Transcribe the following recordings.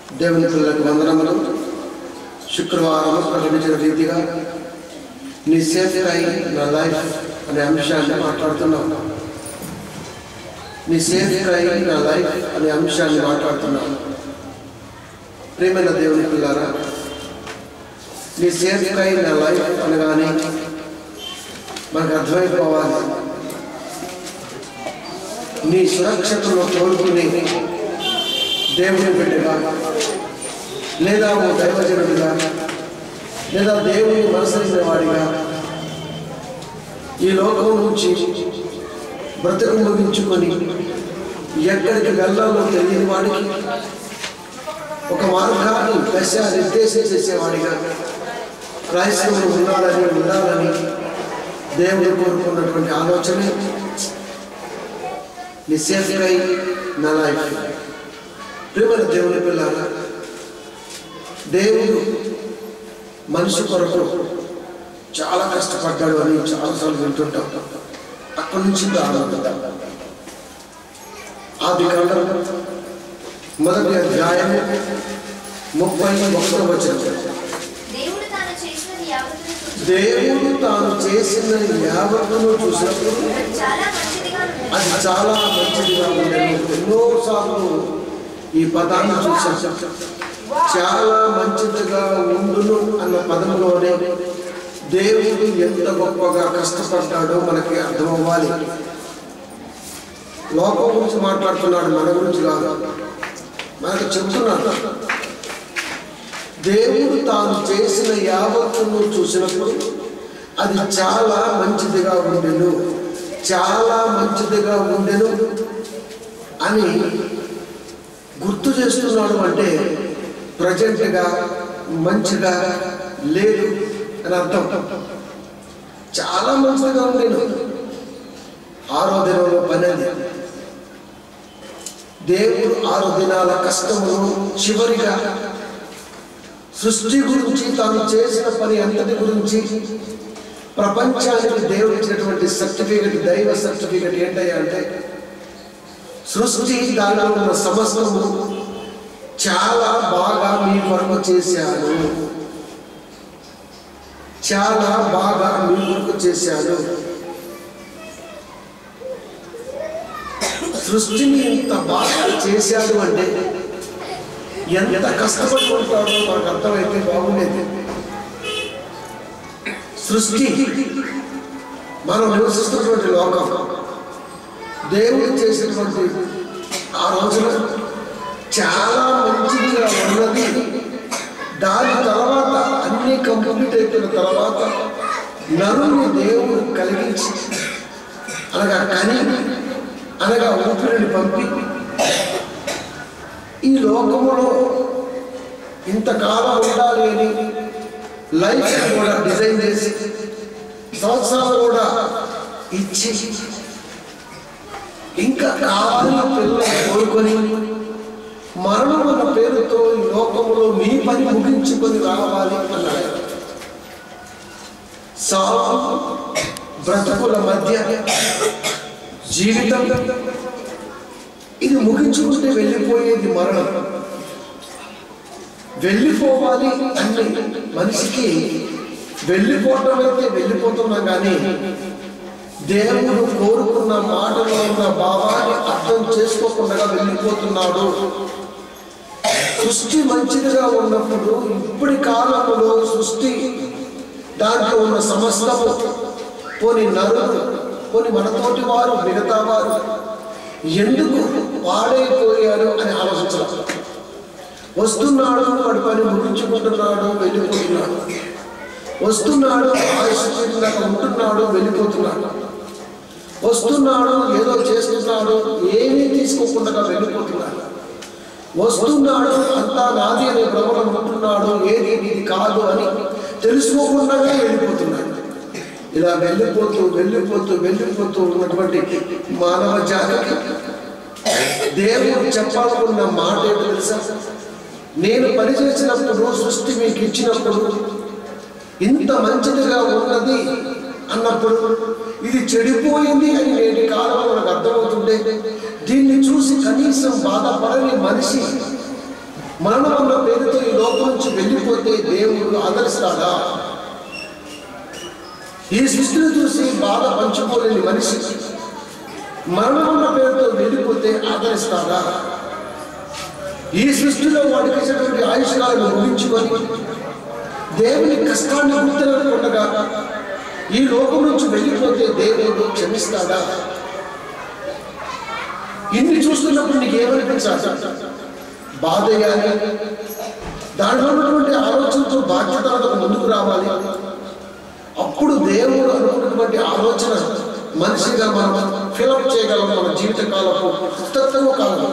దేవుని పిల్లలకు వందనములు శుక్రవారం ప్రకటించిన రీతిగా నీ సేఫ్ టైం నా లైఫ్ అనే అంశాన్ని మాట్లాడుతున్నాం నీ సేఫ్ టైం నా లైఫ్ అనే అంశాన్ని మాట్లాడుతున్నాం ప్రేమైన దేవుని పిల్లారా నీ సేఫ్ టైం నా లైఫ్ అనగానే మనకు అర్థమైపోవాలి నీ సురక్షతను కోరుకునే దేవుని బిడ్డగా లేదా ఓ దైవజనుడిగా లేదా దేవుని మనసరిన వాడిగా ఈ లోకం నుంచి బ్రతుకు ముగించుకొని ఎక్కడికి వెళ్ళాలో తెలియని వాడికి ఒక మార్గాన్ని దశ నిర్దేశం చేసేవాడిగా క్రైస్తవులు ఉండాలని ఉండాలని దేవుడు కోరుకున్నటువంటి ఆలోచన నిశ్చేతమై నా లైఫ్ ప్రేమల దేవుని పిల్లారా దేవుడు మనిషి కొరకు చాలా కష్టపడ్డాడు అని చాలాసార్లు వింటుంటాం అక్కడి నుంచి ప్రారంభిద్దాం ఆది కాండం మొదటి అధ్యాయం ముప్పై ఒకటో వచ్చిన దేవుడు తాను చేసినది యావత్తును చూచి దేవుడు తాను చేసిన యావత్తును చూసినప్పుడు అది చాలా మంచిదిగా ఉన్నది. అది చాలా మంచిదిగా ఉండేది ఎన్నోసార్లు ఈ పదాన్ని చూసాం చాలా మంచిదిగా ఉండును అన్న పదంలోనే దేవుడు ఎంత గొప్పగా కష్టపడ్డాడో మనకి అర్థమవ్వాలి లోకం గురించి మాట్లాడుతున్నాడు మన గురించి కాదు మనకు చెప్తున్నాడు దేవుడు తాను చేసిన యావత్తును చూసినప్పుడు అది చాలా మంచిదిగా ఉండెను చాలా మంచిదిగా ఉండెను అని గుర్తు చేస్తున్నాడు అంటే ప్రజెంట్గా మంచిగా లేదు అని అర్థం చాలా మంచిగా ఉండేను ఆరో దినంలో పని అది దేవుడు ఆరు దినాల కష్టమును చివరిగా సృష్టి గురించి తాను చేసిన పని అంతటి గురించి ప్రపంచానికి దేవుడు ఇచ్చినటువంటి సర్టిఫికెట్ దైవ సర్టిఫికెట్ ఏంటయ్యా అంటే సృష్టి దానిలో ఉన్న సమస్తము చాలా బాగా మీ కొరకు చేశాను చాలా బాగా మీ కొరకు చేశాను సృష్టిని ఇంత బాగా చేశాడు అంటే ఎంత కష్టపడి ఉంటాడో మనకు అర్థమైతే బాగుండేది సృష్టి మనం నివసిస్తున్నటువంటి లోకం దేవుడు చేసినటువంటి ఆ రోజున చాలా మంచిదిగా ఉన్నది దాని తర్వాత అన్ని కంప్లీట్ అయిపోయిన తర్వాత నరుని దేవుడు కలిగించి అనగా కని అనగా ఊపిరిని పంపి ఈ లోకములో ఇంతకాలం ఉండాలి అని లైఫ్ కూడా డిజైన్ చేసి సంవత్సరాలు కూడా ఇచ్చి ఇంకా కావాలని పిల్లలు కోరుకొని మరణం అన్న పేరుతో ఈ లోకములో మీ పని ముగించుకొని రావాలి అన్నాడు సాగు బ్రతుకుల మధ్య జీవితం ఇది ముగించుకుంటే వెళ్ళిపోయేది మరణం వెళ్ళిపోవాలి అంటే మనిషికి వెళ్ళిపోవటం అయితే వెళ్ళిపోతున్నాం కానీ దేవుడు కోరుకున్న మాటలో ఉన్న భావాన్ని అర్థం చేసుకోకుండా వెళ్ళిపోతున్నాడు సృష్టి మంచిదిగా ఉన్నప్పుడు ఇప్పటి కాలంలో సృష్టి దాంట్లో ఉన్న సమస్తము పోని నరులు పోని మనతోటి వారు మిగతా వారు ఎందుకు పాడైపోయారు అని ఆలోచించాలి వస్తున్నాడు వాడి పని ముగించుకుంటున్నాడు వెళ్ళిపోతున్నాడు వస్తున్నాడు ఆయుష్ తీరినాక ఉంటున్నాడు వెళ్ళిపోతున్నాడు వస్తున్నాడు ఏదో చేస్తున్నాడు ఏమీ తీసుకోకుండా వెళ్ళిపోతున్నాడు వస్తున్నాడు అంతా నాది అనే భ్రమలో ఉంటున్నాడు ఏది ఇది కాదు అని తెలుసుకోకుండా వెళ్ళిపోతున్నాడు ఇలా వెళ్ళిపోతూ వెళ్ళిపోతూ వెళ్ళిపోతూ ఉన్నటువంటి మానవ జాతికి దేవుడు చెప్పాలనుకున్న మాట ఏంటో తెలుసా నేను పనిచేసినప్పుడు సృష్టి మీకు ఇచ్చినప్పుడు ఇంత మంచిదిగా ఉన్నది అన్నప్పుడు ఇది చెడిపోయింది అని నేటి కాలంలో మనకు అర్థమవుతుంటే దీన్ని చూసి కనీసం బాధపడని మనిషి మరణం అన్న పేరుతో ఈ లోకం నుంచి వెళ్ళిపోతే దేవుడు ఆదరిస్తాడా ఈ సృష్టిని చూసి బాధ పంచుకోలేని మనిషి మరణం అన్న పేరుతో వెళ్ళిపోతే ఆదరిస్తాడా ఈ సృష్టిలో వాడికి ఇచ్చినటువంటి ఆయుష్కాలను ముగించుకొని దేవుని కష్టాన్ని గుర్తునకుండగా ఈ లోకం నుంచి వెళ్ళిపోతే దేవుడు క్షమిస్తాడా ఇన్ని చూస్తున్నప్పుడు నీకు ఏమనిపించాలి బాధ వేయాలి దాంట్లో ఉన్నటువంటి ఆలోచనతో బాధ్యతలకు ముందుకు రావాలి అప్పుడు దేవుడు అనుకున్నటువంటి ఆలోచన మనిషిగా మనం ఫిలప్ చేయగలం మన జీవిత కాలపు తక్కువ కాలం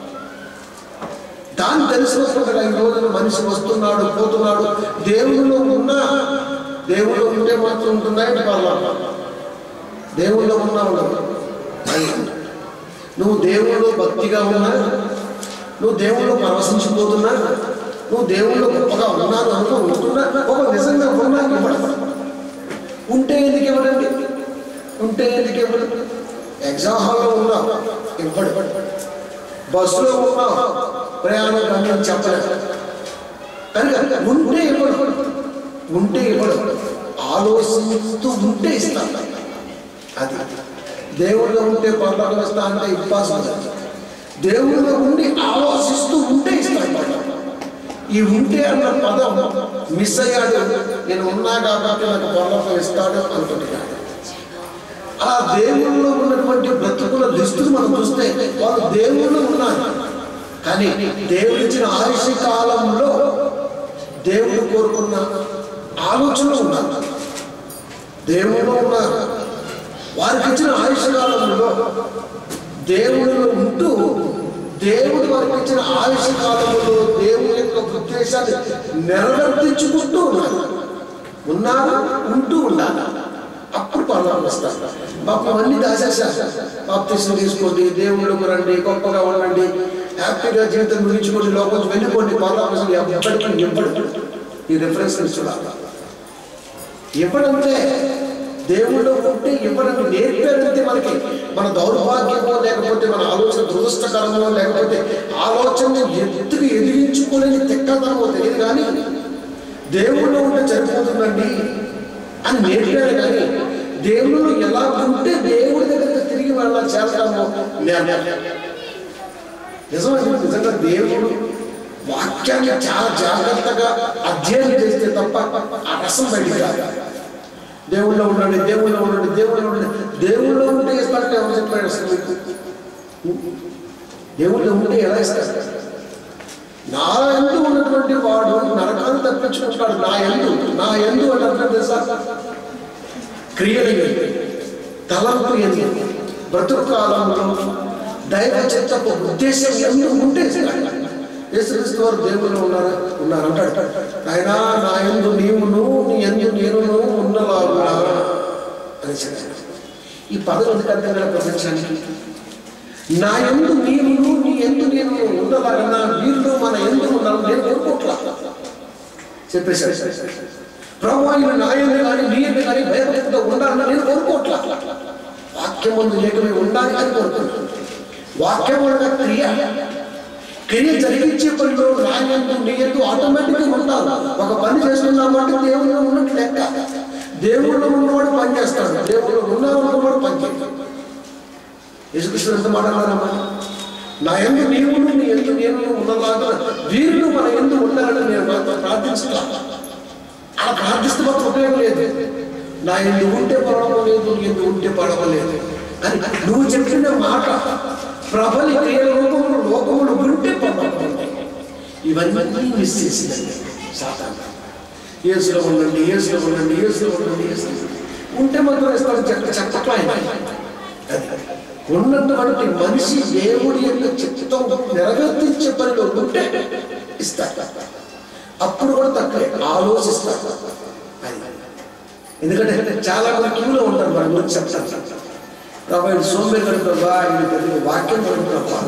దాన్ని తెలిసినప్పుడు ఈ రోజున మనిషి వస్తున్నాడు పోతున్నాడు దేవుడిలో ఉన్నా దేవుడిలో ఉంటే మాత్రం ఉంటున్నాయి పర్వాలేదు దేవుళ్ళో ఉన్నా ఉండదు నువ్వు దేవుళ్ళో భక్తిగా ఉన్నా నువ్వు దేవుళ్ళో పరవశించిపోతున్నా నువ్వు దేవుళ్ళో గొప్పగా ఉన్నాను అనుకో ఉంటున్నా ఒక నిజంగా ఉన్నా ఇవ్వడం ఉంటే ఎందుకు ఇవ్వడండి ఉంటే ఎందుకు ఇవ్వడం ఎగ్జామ్ హాల్లో ఉన్నా ఇవ్వడు బస్సులో ఉన్నా ప్రయాణం గమ్యం చెప్పలేదు కనుక ఉంటే ఇవ్వడు ఉంటే ఇవ్వడు ఆలోచిస్తూ ఉంటే ఇస్తాను అది దేవుళ్ళో ఉంటే పర్లోకి వస్తా అంటే ఇంపాసిబుల్ దేవుళ్ళో ఉండి ఆలోచిస్తూ ఉంటే ఇస్తాడు పర్లోకం. ఈ ఉంటే అన్న పదం మిస్ అయ్యాడు నేను ఉన్నా కాబట్టి నాకు పర్లోకం ఇస్తాడు అనుకుంటున్నాడు ఆ దేవుళ్ళలో ఉన్నటువంటి బ్రతుకుల లిస్టును మనం చూస్తే వాళ్ళు దేవుళ్ళు ఉన్నారు కానీ దేవుడిచ్చిన ఆయుష్ కాలంలో దేవుడు కోరుకున్న ఆలోచనలు ఉన్నారు దేవుళ్ళు ఉన్నారు వారికి ఇచ్చిన ఆయుష్ కాలంలో దేవుడిలో ఉంటూ దేవుడు వారికి ఇచ్చిన ఆయుష్ కాలంలో దేవుని యొక్క ఉద్దేశాన్ని నెరవేర్తించుకుంటూ ఉన్నారు ఉన్నారు ఉంటూ ఉండాలి అప్పుడు పర్వాలు వస్తారు పాపం అన్ని దాచేసారు బాప్తీసం తీసుకోండి దేవుళ్ళకు రండి గొప్పగా ఉండండి హ్యాపీగా జీవితం ముగించుకోండి లోపల వెళ్ళిపోండి పర్వాలు ఎప్పటికీ ఎప్పుడు ఈ రిఫరెన్స్ చూడాలి ఎప్పుడంటే దేవుళ్ళు ఉంటే ఇవ్వడానికి నేర్పారంటే మనకి మన దౌర్భాగ్యమో లేకపోతే మన ఆలోచన దురదృష్టకరమో లేకపోతే ఆలోచన ఎత్తుకు ఎదిగించుకోలేని తెక్కదనమో తెలియదు కానీ దేవుళ్ళు ఉంటే సరిపోతుందండి అని నేర్పారు కానీ దేవుళ్ళు ఎలా ఉంటే దేవుడి దగ్గరికి తిరిగి వాళ్ళ చేస్తామో నిజమే నిజంగా దేవుడు వాక్యాన్ని చాలా జాగ్రత్తగా అధ్యయనం చేస్తే తప్ప ఆ రసం బయటికి రాదు దేవుళ్ళో ఉండండి దేవుళ్ళో ఉండండి దేవుళ్ళో ఉండండి దేవుళ్ళో ఉంటే ఇస్తారంటే ఎవరు చెప్పాడు అసలు మీకు? దేవుళ్ళో ఉంటే ఎలా ఇస్తారు నా ఎందు ఉన్నటువంటి వాడు నరకాన్ని తప్పించుకుంటాడు నా ఎందు నా ఎందు అని అంటే తెలుసా క్రియలు ఎందు తలంపు ఎందు బ్రతుకు కాలంలో దైవ చిత్తపు ఉద్దేశం ఎందు ఉంటే ఇస్తాడు. యేసుక్రీస్తు వారు దేవుళ్ళు ఉన్నారా ఉన్నారు అంటాడు ఆయన నా ఎందు నీవును నీ ఎందు నేను ఉన్నలాగునా అని చెప్పాడు ఈ పదం ఎందుకంటే గల ప్రపంచానికి నా ఎందు నీవును నీ ఎందు నేను ఉండలాగన్నా వీళ్ళు మన ఎందు ఉన్నాను నేను కోరుకోట్లా చెప్పేశాడు ప్రభు ఆయన నా ఎందు కానీ నీ ఎందు కానీ భయభక్తితో ఉండాలని నేను కోరుకోట్లా వాక్యం ముందు లేకమే ఉండాలి అని కోరుకుంటున్నాను వాక్యం అనగా క్రియ క్రియ జరిగించే పనిలో నా ఎందు నీ ఎందు ఆటోమేటిక్గా ఉంటాను ఒక పని చేస్తున్నామంటే దేవుళ్ళు ఉన్నట్టు లెక్క దేవుళ్ళు ఉన్నవాడు పని చేస్తాడు దేవుళ్ళు ఉన్నవాడు పని చేస్తాడు యేసుకృష్ణుడు ఎంత మాట్లాడారమ్మా నా ఎందు నీవు నీ ఎందు నేను ఉన్నలాగా వీరులు మన ఎందు ఉండాలని నేను మాత్రం ప్రార్థిస్తా అలా ప్రార్థిస్తే మాత్రం ఉపయోగం లేదు నా ఎందు ఉంటే పడవ లేదు నీ ఎందు ఉంటే పడవ లేదు కానీ నువ్వు చెప్పిన మాట ప్రబలి క్రియల రూపములు లోకములు ఉంటే పడవ ఇవన్నీ మిస్ చేసిందండి సాతాను ఏసులో ఉండండి ఏసులో ఉండండి ఏసులో ఉండండి ఏసులో ఉండండి. ఉంటే మాత్రం ఇస్తాడు చెక్క చెక్కట్లో ఆయన అది ఉన్నటువంటి మనిషి దేవుడి యొక్క చిత్తం నెరవేర్తించే పనిలో ఉంటే ఇస్తాడు అప్పుడు కూడా తక్కువే ఆలోచిస్తాడు అది ఎందుకంటే చాలా మంది క్యూలో ఉంటారు మన గురించి చెప్తారు ప్రభా ఇది సోంబేరి ప్రభా ఇది పెద్ద వాక్యం కొడుకు ప్రభా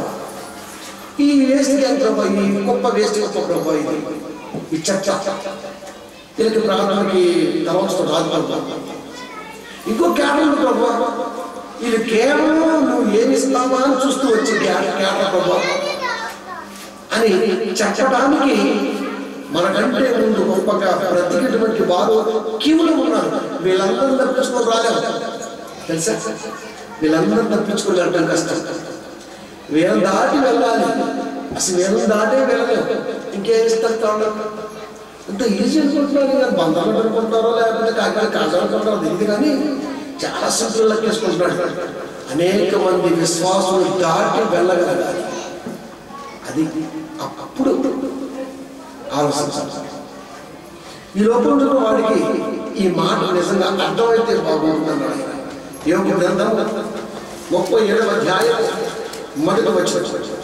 ఈ వేస్ట్ గ్యాంగ్ ప్రభా ఈ గొప్ప వేస్ట్ గొప్ప ప్రభా ఇది ఈ చెత్త వీళ్ళకి ప్రార్థనకి తలవంచడం రాదు ప్రభా ఇంకో కేవలం ప్రభా ఇది కేవలం నువ్వు ఏమి ఇస్తావా అని చూస్తూ వచ్చే కేవలం ప్రభా అని చెప్పడానికి మనకంటే ముందు గొప్పగా బ్రతికినటువంటి వారు క్యూలో ఉన్నారు వీళ్ళందరూ తప్పించుకొని రాలేము తెలుసా వీళ్ళందరూ తప్పించుకొని వెళ్ళడం కష్టం వీళ్ళని దాటి వెళ్ళాలి అసలు వీళ్ళని దాటే వెళ్ళలేము ఇంకేం ఇస్తారు అంత ఈజీ అనుకుంటున్నారు కానీ బంధాలు అనుకుంటారో లేకపోతే కాకినాడ కాజాలు అనుకుంటారో తెలియదు కానీ చాలా సింపుల్ లెక్కేసుకుంటున్నాడు అనేక మంది విశ్వాసులు దాటి వెళ్ళగలగాలి అది అప్పుడు ఆలోచించాలి ఈ లోపల ఉన్న వాడికి ఈ మాట నిజంగా అర్థమైతే బాగుంటుందన్నాడు యోగ గ్రంథం ముప్పై ఏడవ అధ్యాయం మొదటి వచ్చిన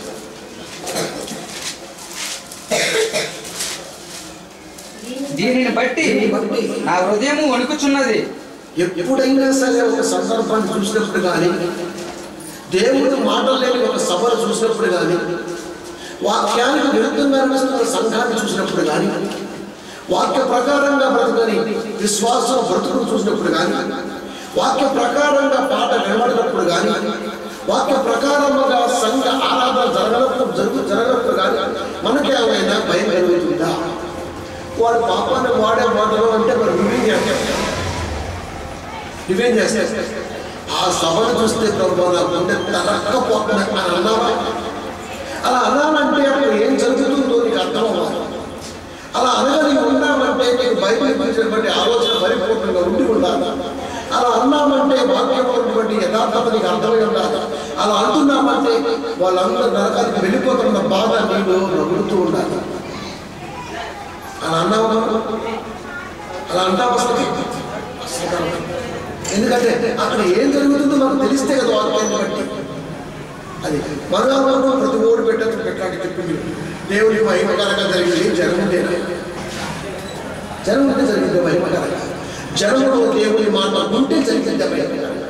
దీనిని బట్టి నా హృదయము వణుకుచున్నది ఎప్పుడైనా సరే ఒక సందర్భాన్ని చూసినప్పుడు కానీ దేవుడు మాటలు లేని ఒక సభను చూసినప్పుడు కానీ వాక్యానికి విరుద్ధంగా అనిపిస్తున్న సంఘాన్ని చూసినప్పుడు కానీ వాక్య ప్రకారంగా బ్రతకని విశ్వాసం బ్రతుకును చూసినప్పుడు కానీ వాక్య ప్రకారంగా పాట వినబడినప్పుడు కానీ వాక్య ప్రకారముగా సంఘ ఆరాధన జరగనప్పుడు జరుగు జరగనప్పుడు కానీ మనకి ఏమైనా భయం కలుగుతుందా వాడు పాపాన్ని వాడే మాటలు అంటే మరి నువ్వేం చేస్తాం నువ్వేం చేస్తావు ఆ సభను చూస్తే ప్రభు నా గుండె తరక్కపోతుంది అని అన్నావా అలా అన్నానంటే అప్పుడు ఏం జరుగుతుందో నీకు అర్థం అవ్వాలి అలా అనగలిగి ఉన్నామంటే నీకు బైబిల్ గురించినటువంటి ఆలోచన పరిపూర్ణంగా ఉండి ఉండాలి అలా అన్నామంటే వాక్యం ఉన్నటువంటి యథార్థత నీకు అర్థమై ఉండాలి అలా అంటున్నామంటే వాళ్ళందరూ నరకానికి వెళ్ళిపోతున్న బాధ నీకు నవ్వుతూ ఉండాలి అలా అన్నావు అలా అంటావు అసలు అసలు కాదు. ఎందుకంటే అక్కడ ఏం జరుగుతుందో మనకు తెలిస్తే కదా వాక్యాన్ని బట్టి అది మనలో ప్రతి ఓడి పెట్టచ్చు పెట్టడానికి చెప్పింది దేవుని మహిమకరంగా జరిగింది జరముంటేనా జరముంటే జరిగింది మహిమకరంగా జరములో దేవుని మాట ఉంటే జరిగింది మహిమకరంగా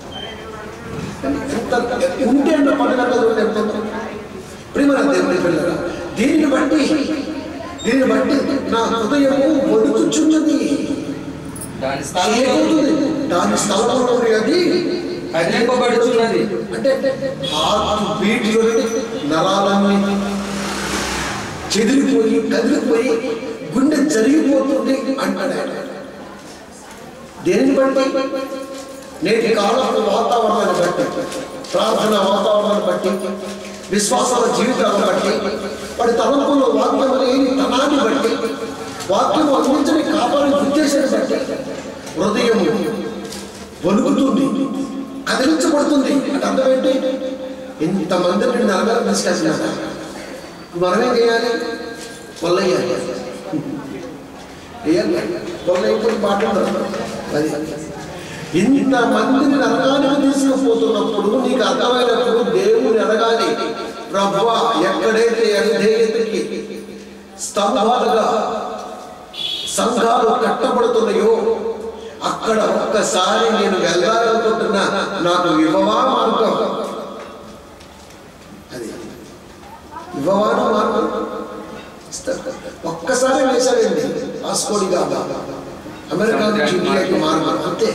ఎంత ఉంటే అన్న పడిన ఎంత ప్రియమైన దేవుని పిల్లల దీనిని బట్టి దీనిని బట్టి నా హృదయము వణుకుచున్నది దాని స్థలంలో ఏమవుతుంది దాని స్థలంలో అది కదిలింపబడుచున్నది అంటే హార్ట్ బీట్లో నరాలన్నీ చెదిరిపోయి కదిలిపోయి గుండె జరిగిపోతుంది అంటాడు ఆయన. దేనిని బట్టి నేటి కాలపు వాతావరణాన్ని బట్టి ప్రార్థన వాతావరణాన్ని బట్టి విశ్వాసాల జీవితాలను బట్టి వాడి తలంపుల్లో వాక్యం లేని తనాన్ని బట్టి వాక్యం అందించని కాపాడే ఉద్దేశాన్ని బట్టి హృదయం వణుకుతుంది కదిలించబడుతుంది అంటే అర్థం ఏంటి ఇంతమందిని నరగారు తీసుకెళ్తున్నారు మనమేం చేయాలి వల్లయ్యాలి వేయాలి వల్లయ్యతో మాట్లాడదు అది ఇంత మందిని నరకానికి తీసుకుపోతున్నప్పుడు నీకు అర్థమైనప్పుడు దేవుని అడగాలి ప్రభు ఎక్కడైతే అవిధేయతకి స్తంభాలుగా సంఘాలు కట్టబడుతున్నాయో అక్కడ ఒక్కసారి నేను వెళ్ళాలనుకుంటున్నా నాకు ఇవ్వవా మార్గం అది ఇవ్వవా మార్గం ఇస్తారు. ఒక్కసారి వేశాడండి ఆస్కోడిగా అమెరికా నుంచి ఇండియాకి మార్గం అంతే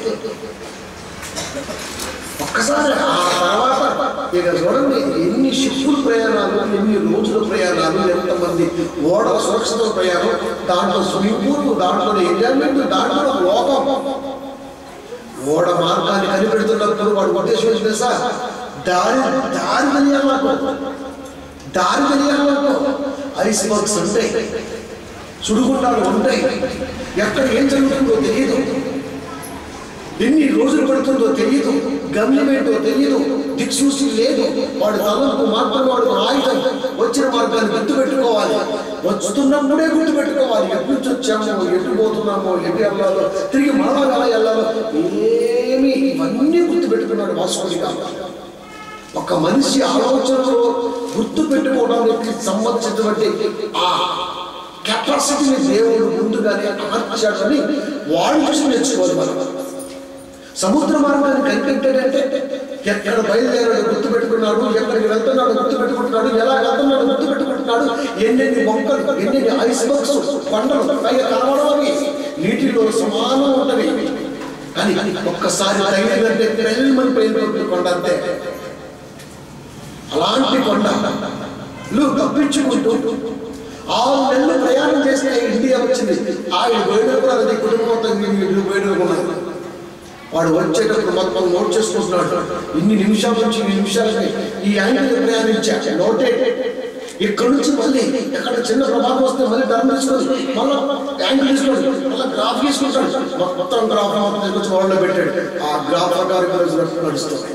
ఒక్కసారి ఆ తర్వాత ఇక చూడండి ఎన్ని షిప్పుల ప్రయాణాలు ఎన్ని రోజుల ప్రయాణాలు ఎంతమంది ఓడల సురక్షిత ప్రయాణం దాంట్లో స్విమ్మింగ్ పూల్ దాంట్లో ఎంజాయ్మెంట్ దాంట్లో ఒక లోకం ఓడ మార్గాన్ని కనిపెడుతున్నప్పుడు వాడు ఉద్దేశం ఏంటి తెలుసా దారి దారి తెలియాలి నాకు దారి తెలియాలి నాకు ఐస్ బర్గ్స్ ఉంటాయి సుడుగుండాలు ఉంటాయి ఎక్కడ ఏం జరుగుతుందో తెలియదు ఎన్ని రోజులు పడుతుందో తెలియదు గమ్యం ఏంటో తెలియదు దిక్సూచి లేదు వాడు తలకు మాత్రం వాడు ఆయుధం వచ్చిన మార్గాన్ని గుర్తు పెట్టుకోవాలి వస్తున్నప్పుడే గుర్తు పెట్టుకోవాలి ఎటు నుంచి వచ్చామో ఎటు పోతున్నామో ఎటు వెళ్ళాలో తిరిగి మరలా ఎలా వెళ్ళాలో ఏమి ఇవన్నీ గుర్తు పెట్టుకున్నాడు వాసుకోడిగా ఒక మనిషి ఆలోచనలో గుర్తు పెట్టుకోవడానికి సంబంధించినటువంటి ఆ కెపాసిటీని దేవుడు ముందుగానే అమర్చాడని వాళ్ళు చూసి నేర్చుకోవాలి మనం సముద్ర మార్గాన్ని కనిపెట్టాడంటే ఎక్కడ బయలుదేరాడు గుర్తు పెట్టుకున్నాడు ఎక్కడికి వెళ్తున్నాడు గుర్తు పెట్టుకుంటున్నాడు ఎలా వెళ్తున్నాడు గుర్తు పెట్టుకుంటున్నాడు ఎన్నెన్ని మొక్కలు ఎన్నెన్ని ఐస్ బాక్స్ కొండలు పైగా కనబడవవి నీటిలో సమానం ఉంటవి కానీ ఒక్కసారి తగిలిందంటే పెళ్ళమని పెళ్ళిపోతుంది కొండ అంతే అలాంటి కొండ తప్పించుకుంటూ ఆరు నెలలు ప్రయాణం చేస్తే ఇండియా వచ్చింది ఆయన వేడుకున్నారు అది కుటుంబం మొత్తం వీళ్ళు వేడుకున్నారు వాడు వచ్చేటప్పుడు మొత్తం నోట్ చేసుకుంటున్నాడు ఇన్ని నిమిషాల నుంచి ఇన్ని నిమిషాలకి ఈ యాంగిల్ ప్రయాణించా నోటే ఇక్కడ నుంచి మళ్ళీ ఎక్కడ చిన్న ప్రమాదం వస్తే మళ్ళీ టర్న్ తీసుకొని మళ్ళీ యాంగిల్ తీసుకొని మళ్ళీ గ్రాఫ్ తీసుకుంటాడు మొత్తం గ్రాఫ్ మొత్తం తీసుకొచ్చి వాళ్ళలో పెట్టాడు ఆ గ్రాఫ్ ప్రకారం నడుస్తూ- నడుస్తుంది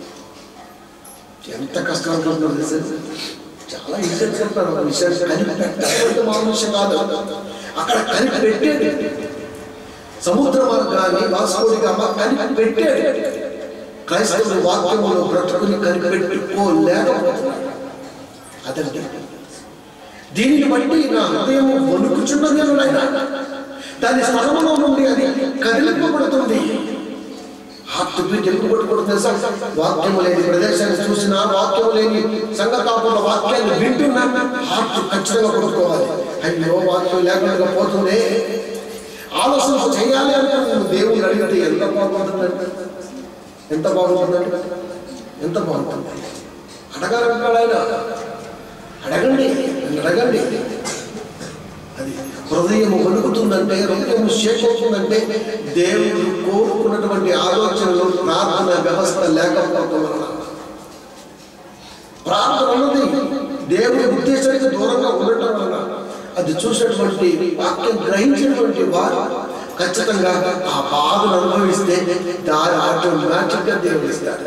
ఎంత కష్టం అనుకుంటున్నారు తెలుసా? చాలా ఈజీ చెప్తారు ఒక విషయాన్ని కనిపెట్టకపోతే మామూలు విషయం కాదు అక్కడ కనిపెట్టేది సముద్ర మార్గాన్ని వాసుకోడి గామ కనిపెట్టాడు క్రైస్తవుని వాక్యములో బ్రతుకుని కనిపెట్టుకోలేకపోతున్నాడు అదండి దీనిని బట్టి నా హృదయం వణుకుచున్నది అని ఆయన దాని స్థలంలో నుండి అది కదిలింపబడుతుంది హార్ట్ బీట్ ఎందుకు కొట్టుకోవడం తెలుసా వాక్యము లేని ప్రదేశాన్ని చూసినా వాక్యము లేని సంఘకాపుల వాక్యాన్ని వింటున్నా హార్ట్ ఖచ్చితంగా కొట్టుకోవాలి అయ్యో వాక్యం లేకుండా పోతుంది ఆలోచన చేయాలి అంటే నేను దేవుని అడిగితే ఎంత బాగుంటుందండి ఎంత బాగుంటుందండి ఎంత బాగుంటుంది అడగాలంటాడు ఆయన అడగండి నన్ను అడగండి అది హృదయం వణుకుతుందంటే హృదయం షేక్ అవుతుందంటే దేవుడు కోరుకున్నటువంటి ఆలోచనలు ప్రార్థన వ్యవస్థ లేకపోవడం వలన ప్రార్థన అన్నది దేవుని ఉద్దేశానికి దూరంగా ఉండటం వలన అది చూసినటువంటి వాక్యం గ్రహించినటువంటి వారు ఖచ్చితంగా ఆ బాధను అనుభవిస్తే దాని ఆటోమేటిక్గా దేవుడు ఇస్తాడు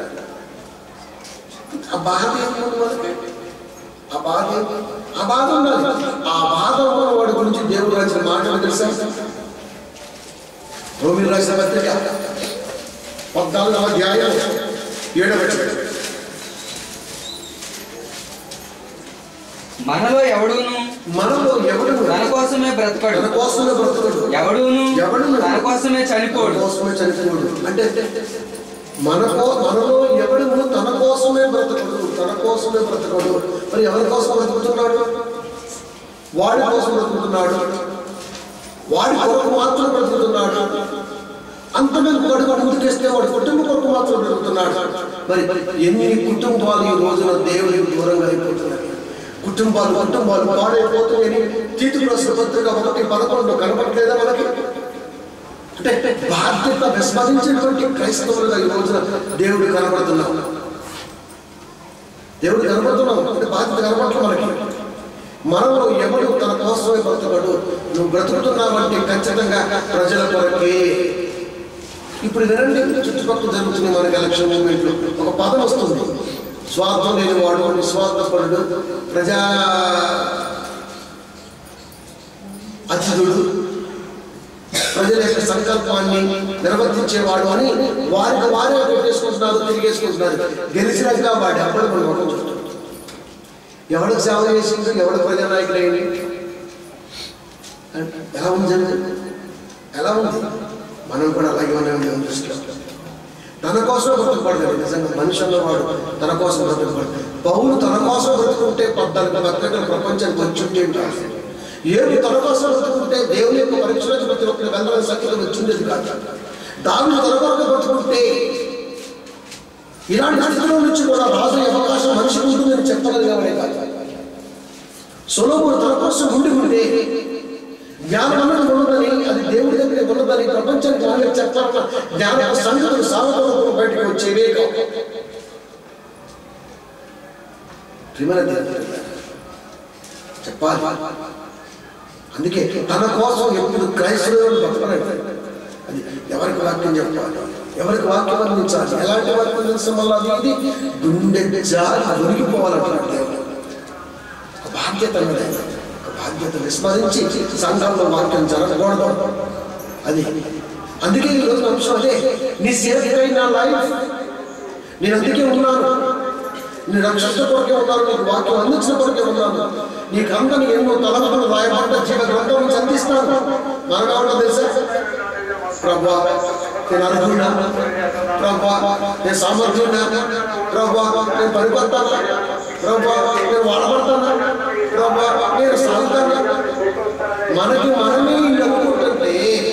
ఆ బాధ ఏముంది మనకి? ఆ బాధ ఏమి? ఆ బాధ ఉన్నది ఆ బాధ ఉన్న వాడి గురించి దేవుడు రాసిన మాటలు తెలుసా రోమిల్ రాసిన పత్రిక పద్నాలుగవ అధ్యాయం ఏడవ వచనం. మనలో ఎవడును మనలో ఎవడు తన కోసమే బ్రతకడు తన కోసమే బ్రతకడు ఎవడును ఎవడును తన కోసమే తన చనిపోడు కోసమే చనిపోడు అంటే మనకో మనలో ఎవడు తన కోసమే బ్రతకడు తన కోసమే బ్రతకడు మరి ఎవరి కోసం బ్రతుకుతున్నాడు వాడి కోసం బ్రతుకుతున్నాడు వాడి కొరకు మాత్రం బ్రతుకుతున్నాడు అంత మీద వాడు వాడు ముందుకేస్తే వాడి కుటుంబ కొరకు మాత్రం బ్రతుకుతున్నాడు మరి ఎన్ని కుటుంబాలు ఈ రోజున దేవునికి దూరంగా అయిపోతున్నాయి కుటుంబాలు కుటుంబాలు పాడైపోతున్నాయని తీతు రాసిన పత్రిక ఒకటి పదకొండు కనపడలేదా మనకి అంటే బాధ్యత విస్మరించినటువంటి క్రైస్తవులుగా ఈ రోజున దేవుడు కనబడుతున్నాం దేవుడు కనబడుతున్నాం అంటే బాధ్యత కనబడటం మనకి మనలో ఎవడు తన కోసమే బ్రతకడు నువ్వు బ్రతుకుతున్నావంటే ఖచ్చితంగా ప్రజల కొరకే ఇప్పుడు వినండి చుట్టుపక్కల జరుగుతున్న మనకి ఎలక్షన్ మూమెంట్లో ఒక పదం వస్తుంది స్వార్థం లేని వాడు నిస్వార్థపరుడు ప్రజా అతిథుడు ప్రజల యొక్క సంకల్పాన్ని నిర్వర్తించేవాడు అని వారికి వారే పెట్టేసుకుంటున్నారు తిరిగేసుకుంటున్నారు గెలిచినాక వాడి అప్పుడు మనం మొత్తం చూస్తాం ఎవరికి సేవ చేసిండు ఎవడు ప్రజానాయకుడు అయ్యింది ఎలా ఉంది జనం? ఎలా ఉంది మనం కూడా అలాగే ఉన్నాం దేవుని దృష్టిలో తన కోసం బ్రతకబడలేదు నిజంగా మనిషి అన్నవాడు తన కోసం బ్రతకబడదు పౌలు తన కోసం బ్రతుకుంటే పద్నాలుగు పత్రికలు ప్రపంచానికి వచ్చి ఉంటాడు ఏడు తన కోసం బ్రతుకుంటే దేవుని యొక్క పరీక్షలకు ప్రతి ఒక్కరి వందల సంఖ్యలో వచ్చిండేది కాదు దాని తన కొరకు బ్రతుకుంటే ఇలాంటి స్థితిలో నుంచి కూడా రాజు అవకాశం మనిషికి ఉంటుందని చెప్పగలిగామనే కాదు సొలోముడు తన కోసం ఉండి ఉంటే జ్ఞానం అన్నది ఉన్నదని అది దేవుడి దగ్గర ఉన్నదని ప్రపంచానికి వాళ్ళకి చెప్పాలన్న జ్ఞాన సంగతులు సావధానంలో బయటకు వచ్చేవే కావు ప్రియమైన దేవుని బిడ్డలారా, చెప్పాలి అందుకే తన కోసం ఎప్పుడు క్రైస్తవులను బతకలేదు అది ఎవరికి వాక్యం చెప్పాలి ఎవరికి వాక్యం అందించాలి ఎలాంటి వాక్యం అందించడం వల్ల అది ఇది గుండె జారి దొరికిపోవాలంటున్నాడు దేవుడు ఒక బాధ్యత అన్నది ఆయన. ఒక బాధ్యత విస్మరించి సంఘంలో వాక్యం జరగకూడదు అది అందుకే ఈ రోజు అంశం అదే నీ సేవకై నా లైఫ్ నేను అందుకే ఉన్నాను నీ రక్షణ కొరకే ఉన్నాను నీకు వాక్యం అందించిన కొరకే ఉన్నాను నీ గ్రంథాన్ని ఎన్నో తలములు రాయబడ్డ జీవ గ్రంథం నుంచి అందిస్తాను మనం ఏమన్నా తెలుసా ప్రభా నేను అనుకున్నా ప్రభా నేను సామర్థ్యున్నా ప్రభా నేను పనిపడతానా ప్రభా నేను వాడబడతానా ప్రభా నేను సాగుతానా మనకి మనమే ఇల్లు అనుకుంటుంటే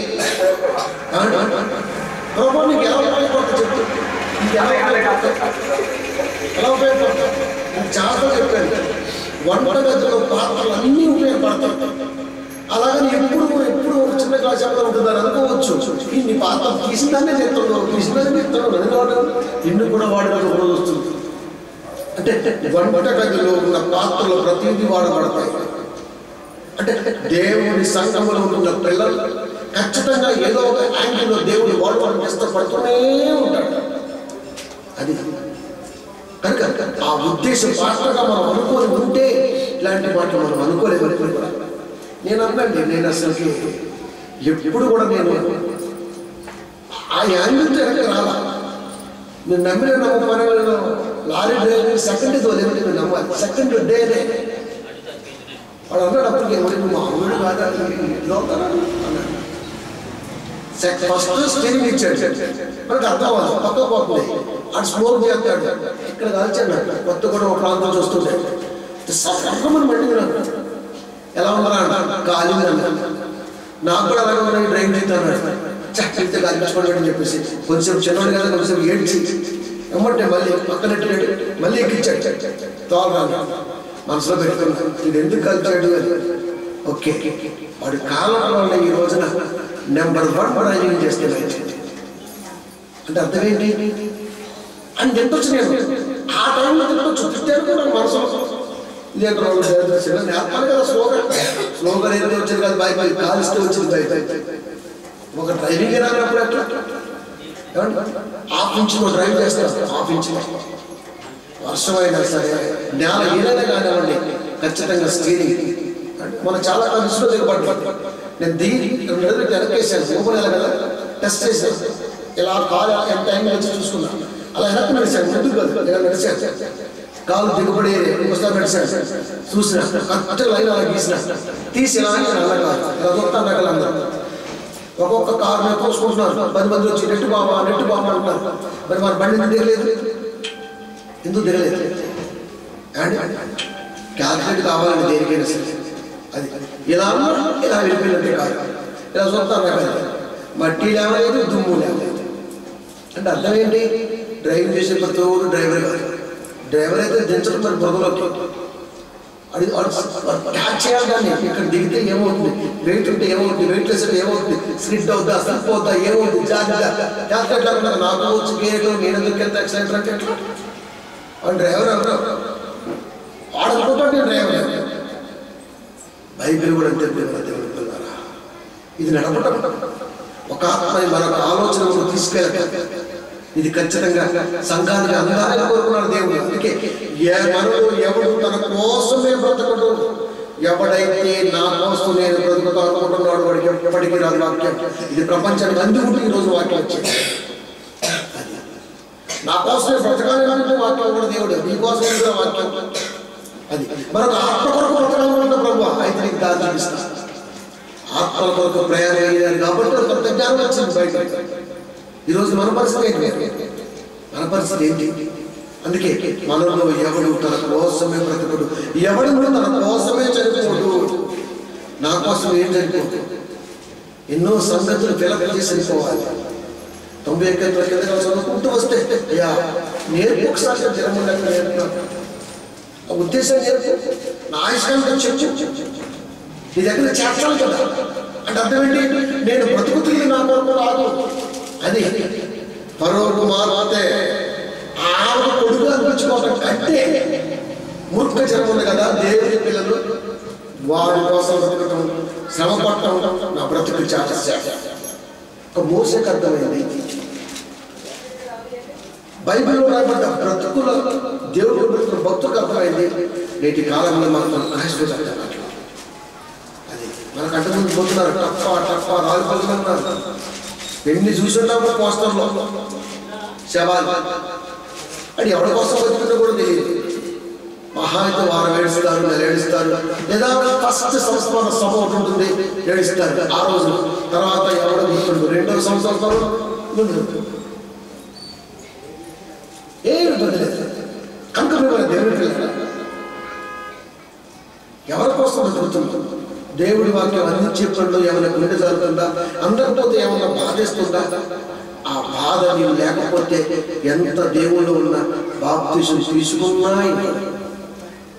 ప్రభా నీకు ఎలా ఉపయోగపడుతుంది చెప్పు నీకు ఎలా ఉపయోగపడుతుంది ఎలా ఉపయోగపడుతుంది నేను చాలా చెప్పాను వంటగదిలో పాత్రలు అన్నీ ఉపయోగపడతాయి అలాగని ఎప్పుడు ఎప్పుడు ఒక చిన్న గ్లాస్ ఎవరు ఉంటుందని అనుకోవచ్చు ఇన్ని పాత్ర తీసిందాన్ని చెప్తున్నావు తీసిందని చెప్తున్నావు నన్ను వాడడం ఇన్ని కూడా వాడడం ఒక రోజు వస్తుంది అంటే వంటగదిలో ఉన్న పాత్రలు ప్రతిదీ వాడబడతాయి అంటే దేవుని సంఘంలో ఉన్న పిల్లలు ఖచ్చితంగా ఏదో ఒక యాంగిల్లో దేవుడు వాడు వాళ్ళని ఇష్టపడుతూనే ఉంటాడు అది కనుక ఆ ఉద్దేశం పాత్రగా మనం అనుకోని ఉంటే ఇలాంటి మాటలు మనం అనుకోలేదు అనుకోలేదు నేను అన్నాండి నేను అసలుకి ఎప్పుడు కూడా నేను ఆ యాంగిల్తో వెనక్కి రాలా నేను నమ్మిన నమ్మకమైన లారీ డ్రైవర్ సెకండ్ తోలేదు నేను నమ్మాలి సెకండ్ డేనే వాడు అన్నాడు అప్పటికి ఎవరి మామూలు కాదా ఇంట్లో అవుతారా అన్నాడు ఫస్ట్ స్టీరింగ్ ఇచ్చాడు మనకు అర్థం అవ్వాలి పక్క పోతుంది అటు స్మోక్ చేస్తాడు ఇక్కడ కాల్చాడు కొత్త కూడా ఒక ప్రాంతం చూస్తుంటే సఫలమని మండి నాకు ఎలా ఉన్నారా అంట కాలింది అన్న నాకు కూడా అలాగే ఉన్నాయి డ్రైవ్ చేస్తాను చక్కితే కాల్పించుకోండి అని చెప్పేసి కొంచెం చిన్నవాడు కదా కొంచెం ఏడ్చి ఎమ్మంటే మళ్ళీ పక్కనెట్టినట్టు మళ్ళీ ఎక్కించాడు తోలరాను మనసులో పెట్టుకున్నాను ఇది ఎందుకు కలిచాడు అని ఓకే వాడి కాలంలో ఉన్న ఈ రోజున నెంబర్ వన్ డ్రైవింగ్ చేస్తే అంటే అర్థం ఏంటి అని తిట్టొచ్చు నేను ఆ టైంలో తిట్టొచ్చు తిట్టాను కూడా మనసు ఇదే నేర్పాలి కదా స్లోగన్ స్లోగన్ ఏదైతే వచ్చింది కదా బైక్ బైక్ కాలిస్తే వచ్చింది బైక్ ఒక డ్రైవింగ్ రానప్పుడు ఎట్లా ఏమండి హాఫ్ ఇంచ్ డ్రైవ్ చేస్తాం హాఫ్ ఇంచ్ వర్షం అయినా సరే నేల ఏదైనా కానివ్వండి ఖచ్చితంగా స్టీరింగ్ మనం చాలా దృష్టిలో దిగబడ్డాం నేను దిగి రెండు వెనకేసాను దిగుబడి కదా టెస్ట్ చేశాను ఇలా కాలు ఎంత టైం వచ్చి చూసుకున్నాను అలా వెనక్కి నడిచాను ముందుకు కాదు ఇలా నడిచాను కాలు దిగుబడి ఇంకోసారి నడిచాను చూసిన కరెక్ట్ లైన్ అలా గీసిన తీసి ఇలా అని అలా కాదు ఇలా చూస్తాను రకాల అందరూ ఒక్కొక్క కారు మీద తోసుకుంటున్నారు పది మంది వచ్చి నెట్టు బాబా నెట్టు బాబా అంటున్నారు మరి మన బండి ఎందుకు దిగలేదు ఎందుకు దిగలేదు అండ్ క్యాల్కులేట్ కావాలండి దేనికైనా సరే అది ఇలా ఉన్నా ఇలా వెళ్ళిపోయినట్టే కాదు ఇలా చూస్తాను కదా మట్టి లేవలేదు దుమ్ము లేవలేదు అంటే అర్థం ఏంటి డ్రైవింగ్ చేసే ప్రతి ఒక్కరు డ్రైవర్ కాదు డ్రైవర్ అయితే దించడం మరి బురదలోకి అది క్యాచ్ చేయాలి దాన్ని ఇక్కడ దిగితే ఏమవుతుంది వెయిట్ ఉంటే ఏమవుతుంది వెయిట్ లెస్ అంటే ఏమవుతుంది స్లిప్ అవుద్దా స్లిప్ అవుద్దా ఏమవుతుంది జాగ్రత్త క్యాల్కులేట్ లేకుండా నాకు వచ్చి గేరు నేను ఎందుకు వెళ్తే యాక్సిడెంట్ అంటే ఎట్లా వాడు డ్రైవర్ ఎవరు వాడనుకుంటాడు నేను డ్రైవర్ బైబిల్ కూడా అంతే ప్రేమ దేవుడు పిల్లరా ఇది నడపడం ఒక ఆత్మని మరొక ఆలోచనకు తీసుకెళ్ళక ఇది ఖచ్చితంగా సంఘానికి అందాలని కోరుకున్నాడు దేవుడు అందుకే ఏ మనుడు ఎవడు తన కోసమే బ్రతకడు ఎవడైతే నా కోసం నేను బ్రతుకుతా అనుకుంటున్నాడు వాడికి ఎప్పటికీ రాదు వాక్యం ఇది ప్రపంచానికి అందుకుంటూ ఈరోజు వాక్యం వచ్చింది అది. నా కోసమే బ్రతకాలి అంటే వాక్యం కూడా దేవుడు నీ కోసమే కూడా వాక్యం అది మరొక ఆత్మ కొరకు బ్రతకాలనుకుంటే ప్రభు అయితే నీకు దారి చూపిస్తా ఆత్మల కొరకు ప్రయాణం అయ్యారు కాబట్టి ఒక కొత్త జ్ఞానం వచ్చింది బయట ఈరోజు మన పరిస్థితి ఏంటి మన పరిస్థితి ఏంటి అందుకే మనలో ఎవడు తన కోసమే బ్రతకడు ఎవడు తన కోసమే చనిపోడు నా కోసం ఏం చనిపోదు ఎన్నో సంగతులు పిలక చేసి చనిపోవాలి తొంభై ఎక్కల కింద చదువుకుంటూ వస్తే అయ్యా నేర్పు ఒకసారి జరగకుండా నేర్పుతాను ఆ ఉద్దేశం నేర్పు నా ఆయుష్కాంతం చెప్పు నీ దగ్గర చేర్చాలి కదా అంటే అర్థం ఏంటి నేను బ్రతుకుతుంది నా కొరకు రాదు అది పరో కుమార్తె ఆమె కొడుకు అనిపించుకోవటం కంటే మూర్ఖ జనం ఉంది కదా దేవుని పిల్లలు వారి కోసం బ్రతకటం శ్రమ పడటం నా బ్రతుకు చాలా శ్రమ. ఒక మోసకు అర్థమైంది బైబిల్లో రాబడ్డ బ్రతుకుల దేవుడు బ్రతుకుల భక్తులకు అర్థమైంది నేటి కాలంలో మనకు క్రైస్తవులు అర్థం కావట్లేదు. అది మనకు అంట ముందు పోతున్నారు టప్ప టప్ప రాలిపోతున్నారు ఎన్ని చూసుంటాము పోస్టర్లో శవాలు అది ఎవరి కోసం బతుకుందో కూడా తెలియదు మహా అయితే వారం ఏడుస్తారు నెల ఏడుస్తారు లేదా ఫస్ట్ సంస్మరణ సభ ఒకటి ఉంటుంది ఏడుస్తారు ఆ రోజు తర్వాత ఎవడో గుర్తుండు రెండవ సంవత్సరం ముందు ఏమి ఇబ్బంది లేదు కనుక మేము దేవుడి పిల్లలు ఎవరి కోసం బతుకుతున్నాం దేవుడి వాక్యం అందించే పనులు ఏమైనా గుండె జరుగుతుందా అందరితో ఏమైనా బాధేస్తుందా ఆ బాధ నీవు లేకపోతే ఎంత దేవుళ్ళు ఉన్న బాప్తిసం తీసుకున్నా ఇవ్వదు.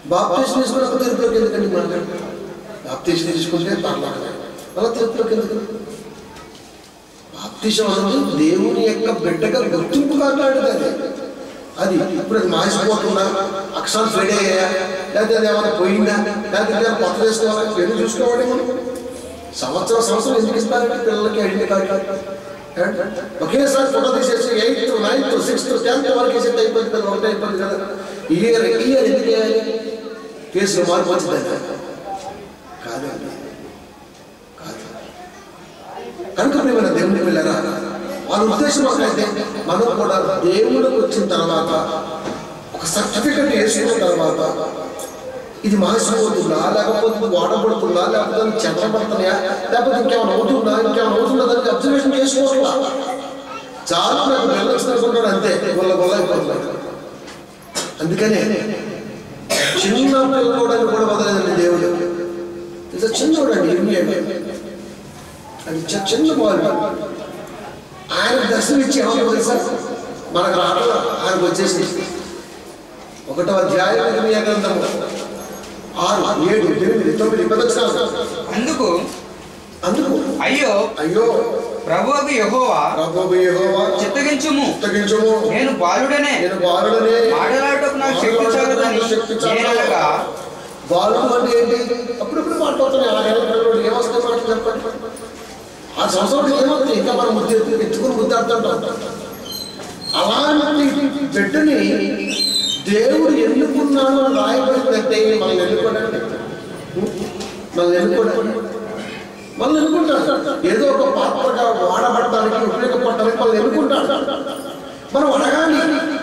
బాప్తీసం తీసుకున్నప్పుడు తిరుపతిలోకి ఎందుకండి మాట్లాడు బాప్తీసం తీసుకుంటే పర్లేదు మళ్ళీ తిరుపతిలోకి ఎందుకు బాప్తీసం అనేది దేవుని యొక్క బిడ్డగా గుర్తింపు కాట్లాడేది అది అది ఇప్పుడు అది మాసిపోతుందా అక్షరాలు ఫెయిల్ అయ్యాయా లేకపోతే అది ఏమైనా పోయిందా లేకపోతే ఏమైనా కొత్త వేసుకోవాలా పేరు చూసుకోవాలి మనం సంవత్సరం సంవత్సరం ఎందుకు ఇస్తారంటే పిల్లలకి ఐడెంటి కార్డు ఒకేసారి ఫోటో తీసేసి ఎయిత్ నైన్త్ సిక్స్త్ టెన్త్ వరకు వేసేది అయిపోయింది కదా ఒకటే అయిపోయింది కదా ఇయర్ ఇయర్ ఎందుకు వేయాలి కేసులో మార్పు వచ్చిందా కాదండి కాదు కనుక ప్రియమైన దేవుని వెళ్ళారా వాళ్ళ ఉద్దేశం ఒకటైతే మనం కూడా దేవుడికి వచ్చిన తర్వాత ఒక సర్టిఫికెట్ వేసుకున్న తర్వాత ఇది మాసిపోతుందా లేకపోతే వాడబడుతుందా లేకపోతే చెత్తపడుతున్నాయా లేకపోతే ఇంకేమైనా అవుతుందా ఇంకేమైనా అవుతుందా దానికి అబ్జర్వేషన్ చేసుకోవాలా చాలా నాకు వెళ్ళొచ్చినట్టున్నాడు అంతే గొల్ల గొల్ల అయిపోతున్నాడు అందుకనే చిన్న పిల్లకోవడానికి కూడా వదలేదండి దేవుడు ఇది చిన్నోడండి ఇరవై అది చ- చిన్న బాల్ ఆయన దర్శనం ఇచ్చి ఏమన్నా తెలుసా మనకు రావడం ఆయనకు వచ్చేసి ఒకటో అధ్యాయం ఇరవై గ్రంథము ఆరు ఏడు ఎనిమిది తొమ్మిది పదక్షరాలు అందుకు అందుకు అయ్యో అయ్యో ప్రభువుకు యెహోవా ప్రభు యెహోవా చిత్తగించుము తగ్గించము నేను బాలుడనే నేను బాలుడనే మాటలాడటకు నాకు శక్తి చాలదని నేననగా బాలుడు అంటే ఏంటి అప్పుడప్పుడు మాట్లాడుతున్నాయి ఆ ఏళ్ళ పిల్లలు ఏమొస్తాయి మాట చెప్పండి ఆ సంవత్సరం ఏమవుతుంది ఇంకా మనం ముద్దు ఎత్తు- ఎత్తుకుని ముద్దాడుతుంటాం అలాంటి బిడ్డని దేవుడు ఎన్నుకున్నాడు అని రాయబడిందంటే మనల్ని ఎన్నుకోవడానికి మనల్ని ఎన్నుకోవడానికి మనల్ని ఎన్నుకుంటాడు ఏదో ఒక పాత్రగా వాడబడటానికి ఉపయోగపడటానికి మనల్ని ఎన్నుకుంటాడు మనం అడగాలి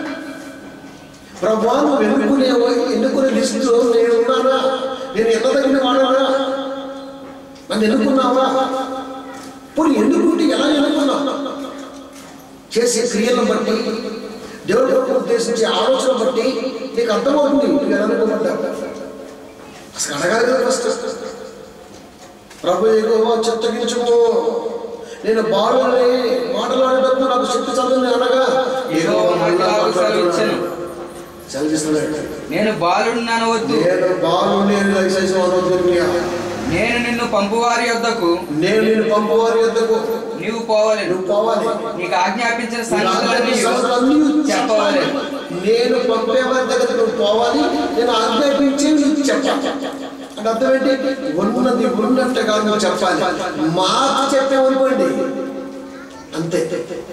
ప్రభా నువ్వు ఎన్నుకునే ఎన్నుకునే లిస్టులో నేను ఉన్నానా నేను ఎన్నదగిన వాడనా నన్ను ఎన్నుకున్నావా పోనీ ఎన్నుకుంటే ఎలా ఎన్నుకున్నా చేసే క్రియలను బట్టి దేవుడి యొక్క ఉద్దేశించే ఆలోచన బట్టి నీకు అర్థమవుతుంది నువ్వు ఎలా అనుకున్నట్టు అసలు అడగాలి కదా ఫస్ట్ ప్రభు ఎగోవా చిత్తగించుము నేను బాలుని మాటలాడేటప్పుడు నాకు శక్తి చదువుని అనగా యెహోవా మళ్ళా సెలవిచ్చెను. సెలవిస్తున్నాడు నేను బాలుడు అనవద్దు నేను బాలుని అని లైసెన్స్ అనవద్దునియా. నేను నిన్ను పంపువారి యొద్దకు నేను నేను పంపవారి యొద్దకు నీవు పోవలేను నువ్వు పోవాలి నీకు ఆజ్ఞాపించిన ఈ ఆజ్ఞాపించిన సంగతులన్నీ సంగతులన్నీ చెప్పవాలి నేను పంపేవారి దగ్గర నువ్వు పోవాలి నేను ఆజ్ఞాపించి నువ్వు చెప్పాలి అంటే అర్థం ఏంటి ఉన్నది ఉన్నట్టుగా నువ్వు చెప్పాలి మార్చి చెప్పామనుకోండి అంతే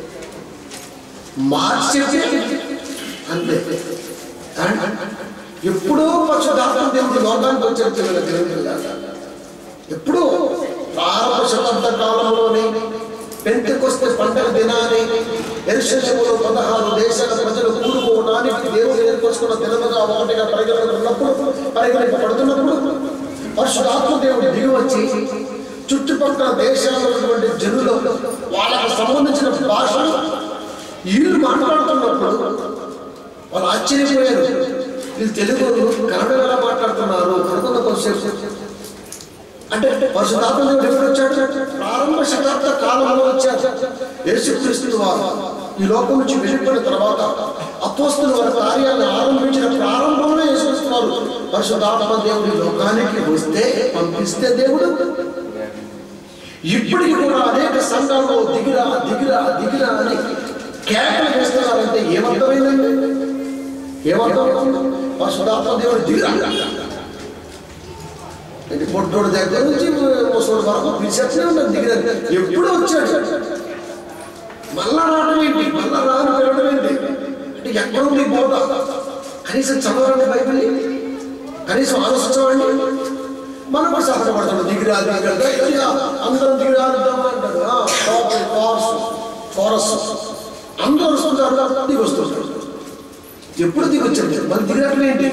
మార్చి చెప్పి అంతే అండ్ ఎప్పుడో పక్షుదాత్మ దేవుడు లోకానికి వచ్చాడు పిల్లల దేవుని పిల్లలు. ఎప్పుడో ప్రారంభ శతాబ్ద కాలంలోనే పెంతకొస్తే పండగ దినాన్ని ఎరుషలేములో పదహారు దేశాల ప్రజలు కూడుకోవడానికి దేవుడు ఏర్పరచుకున్న దినముగా ఒకటిగా పరిగణించినప్పుడు పరిగణింపబడుతున్నప్పుడు పరిశుధాత్మ దేవుడు దిగి వచ్చి చుట్టుపక్కల దేశాల్లో ఉన్నటువంటి జనులు వాళ్ళకు సంబంధించిన భాషలు వీళ్ళు మాట్లాడుతున్నప్పుడు వాళ్ళు ఆశ్చర్యపోయారు వీళ్ళు తెలుగు కన్నడ ఎలా మాట్లాడుతున్నారు అనుకున్న కొంచెంసేపు అంటే పరిశుధాత్మ దేవుడు ఎప్పుడు వచ్చాడు ప్రారంభ శతాబ్ద కాలంలో వచ్చాడు యేసుక్రీస్తు వారు ఈ లోకం నుంచి వెళ్ళిపోయిన తర్వాత అపోస్తులు వారి కార్యాలను ఆరంభించిన ప్రారంభంలో యేసుక్రీస్తు వారు పరిశుధాత్మ దేవుడి లోకానికి వస్తే పంపిస్తే దేవుడు ఇప్పటికి కూడా అనేక సంఘాల్లో దిగిరా దిగిరా దిగిరా అని కేకలు వేస్తున్నారంటే ఏమర్థమైందండి ఏమర్థం పరిశుధాత్మ దేవుడు దిగిరా ఇది పొట్టోడు దగ్గర నుంచి ముసలి వరకు పిలిచేస్తూనే ఉన్నాడు దిగిరా ఎప్పుడూ వచ్చాడు మళ్ళా రావడం ఏంటి మళ్ళా రాను పెరగడం ఏంటి అంటే ఎక్కడ ఉంది బోధ కనీసం చదవండి బైబిల్ కనీసం ఆలోచించవండి మనం కూడా సహాయపడతాడు దిగిరా దిగిరా గట్టిగా అందరం దిగిరా అంటాడు ఫారస్ ఫారస్ అందరూ వస్తుంటారు దిగి వస్తుంటాడు ఎప్పుడు దిగి వచ్చాడు మరి దిగినట్లు ఏంటి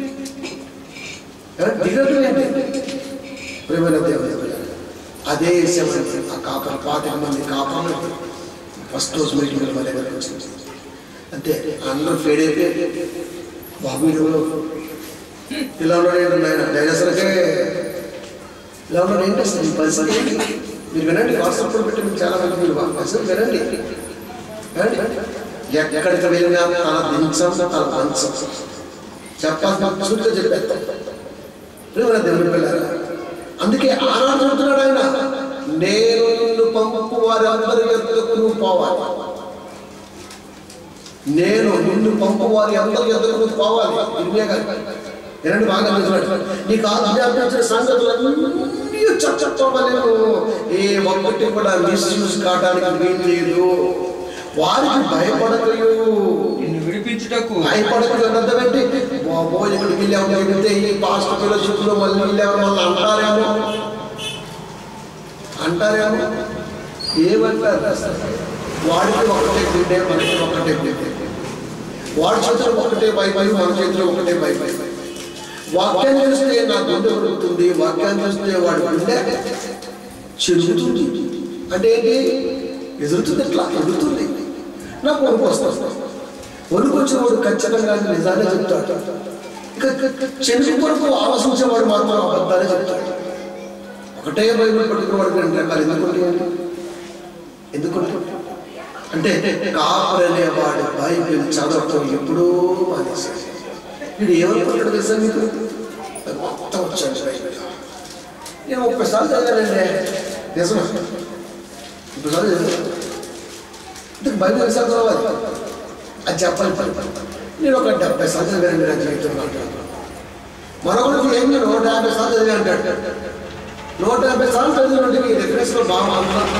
దిగటం ఏంటి ప్రేమైన దేవుని పిల్లలు. అదే సమయంలో ఆ కాపర్ పాతిక మంది కాపర్లు ఫస్ట్ రోజు మీటింగ్ మా దగ్గరకు వచ్చింది అంతే అందరూ ఫేడ్ అయిపోయి బాబు వీడు ఇలా ఉన్నాడు ఏంటి ఆయన డైనోసర్కే ఇలా ఉన్నాడు ఏంటి అసలు ఈ పరిస్థితి ఏంటి? మీరు వినండి వాట్సాప్లో పెట్టి మీకు చాలా మంది మీరు అసలు వినండి వినండి. ఎక్కడికి వెళ్ళినా తన దించం తన పంచం చెప్పాల్సిన సూటిగా చెప్పేస్తాం ప్రియమైన దేవుని పిల్లరా అందుకే ఆనాడు చెబుతున్నాడు ఆయన నేను నిన్ను పంపు వారి అందరి ఎద్దకు నువ్వు పోవాలి నేను నిన్ను పంపు వారి అందరి ఎద్దకు నువ్వు పోవాలి ఇర్మియా గారు ఎరండి బాగా నిజమే నీకు ఆజ్ఞాపించిన సంగతులన్నీ చచ్చవలేను ఏ ఒక్కటి కూడా మిస్యూజ్ కావడానికి వీలు లేదు వారికి భయపడకయు నిన్ను విడిపించుటకు భయపడకలు అర్థమేంటి బాబో ఇక్కడికి వెళ్ళాము చెబితే ఈ పాస్ట్ ఫెలోషిప్లో మళ్ళీ వెళ్ళాము మళ్ళీ అంటారేమో అంటారేమో ఏమంటారు అసలు? వాడికి ఒకటే గుండె మనకి ఒకటే గుండె వాడి చేతిలో ఒకటే బైబై మన చేతిలో ఒకటే బైబై వాక్యాన్ని చూస్తే నా గుండె ఉడుకుతుంది వాక్యాన్ని చూస్తే వాడి గుండె చెరుగుతుంది అంటే ఏంటి ఎదురుతుంది ఎట్లా ఎదురుతుంది నాకు వణుకు వస్తుంది వణుకు వచ్చినవాడు ఖచ్చితంగా నిజాన్ని చెప్తాడు ఇక చెరుకు కొరకు ఆలోచించేవాడు మాత్రం అబద్ధాన్ని చెప్తాడు ఒకటే బైబిల్ పట్టుకున్నవాడు రెండు రకాలు ఎందుకుంటే ఎందుకుంటే అంటే కాపర్ అనేవాడు బైబిల్ చదవటం ఎప్పుడూ మానేశాడు వీడు ఏమనుకుంటాడు తెలుసా మీకు మొత్తం వచ్చాడు బైబిల్ నేను ముప్పై సార్లు చదివానండి నిజమే ముప్పై సార్లు చదివాను ఇంతకు బైబిల్ ఎన్నిసార్లు చదవాలి అది చెప్పాలి పని నేను ఒక డెబ్బై సార్లు చదివానండి నా జీవితంలో అంటాను మరొకరికి ఏం నేను నూట యాభై సార్లు చదివి అంటాడు నూట యాభై సార్లు చదివినట్టు ఈ డెఫినేషన్లో బాగా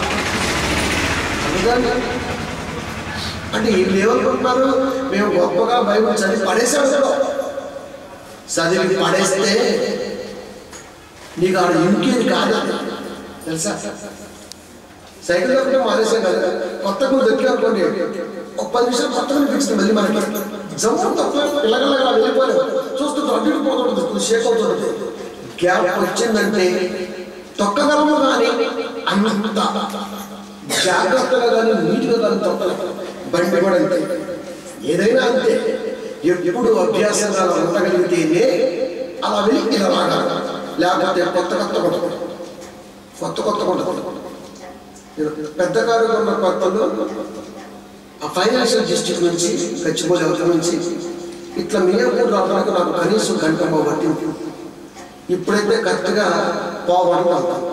అందుకని అంటే వీళ్ళు ఏమనుకుంటున్నారు మేము గొప్పగా బైబిల్ చదివి పడేసాం కూడా చదివి పడేస్తే నీకు ఆడ ఇంకేది కాదు తెలుసా సైకిల్ దొరికితే మానేసాం కదా కొత్త కూడా దొరికానుకోండి ఒక పది నిమిషాలు కొత్తగా అనిపిస్తుంది మళ్ళీ మనకి జమ్ము తప్ప పిల్లగల్లగా వెళ్ళిపోలేదు చూస్తుంటే అడ్డు ఇటు పోతుంటుంది కొద్ది షేక్ అవుతుంటుంది గ్యాప్ వచ్చిందంటే తొక్కగలము కానీ అంత జాగ్రత్తగా కానీ నీట్గా కానీ తొక్కలేదు బండి కూడా అంతే ఏదైనా అంతే ఎప్పుడు అభ్యాసంగా ఉండగలిగితేనే అలా వెళ్ళి ఇలా రాగాలి లేకపోతే కొత్త కొత్త కొత్త కొత్త కొత్త కొత్త నేను పెద్ద కారు కొన్న కొత్తలో ఆ ఫైనాన్షియల్ డిస్ట్రిక్ట్ నుంచి గచ్చిబౌలి అవతల నుంచి ఇట్లా మియాపూర్ రావడానికి నాకు కనీసం గంట పట్టింది ఇప్పుడైతే కరెక్ట్గా పోవడం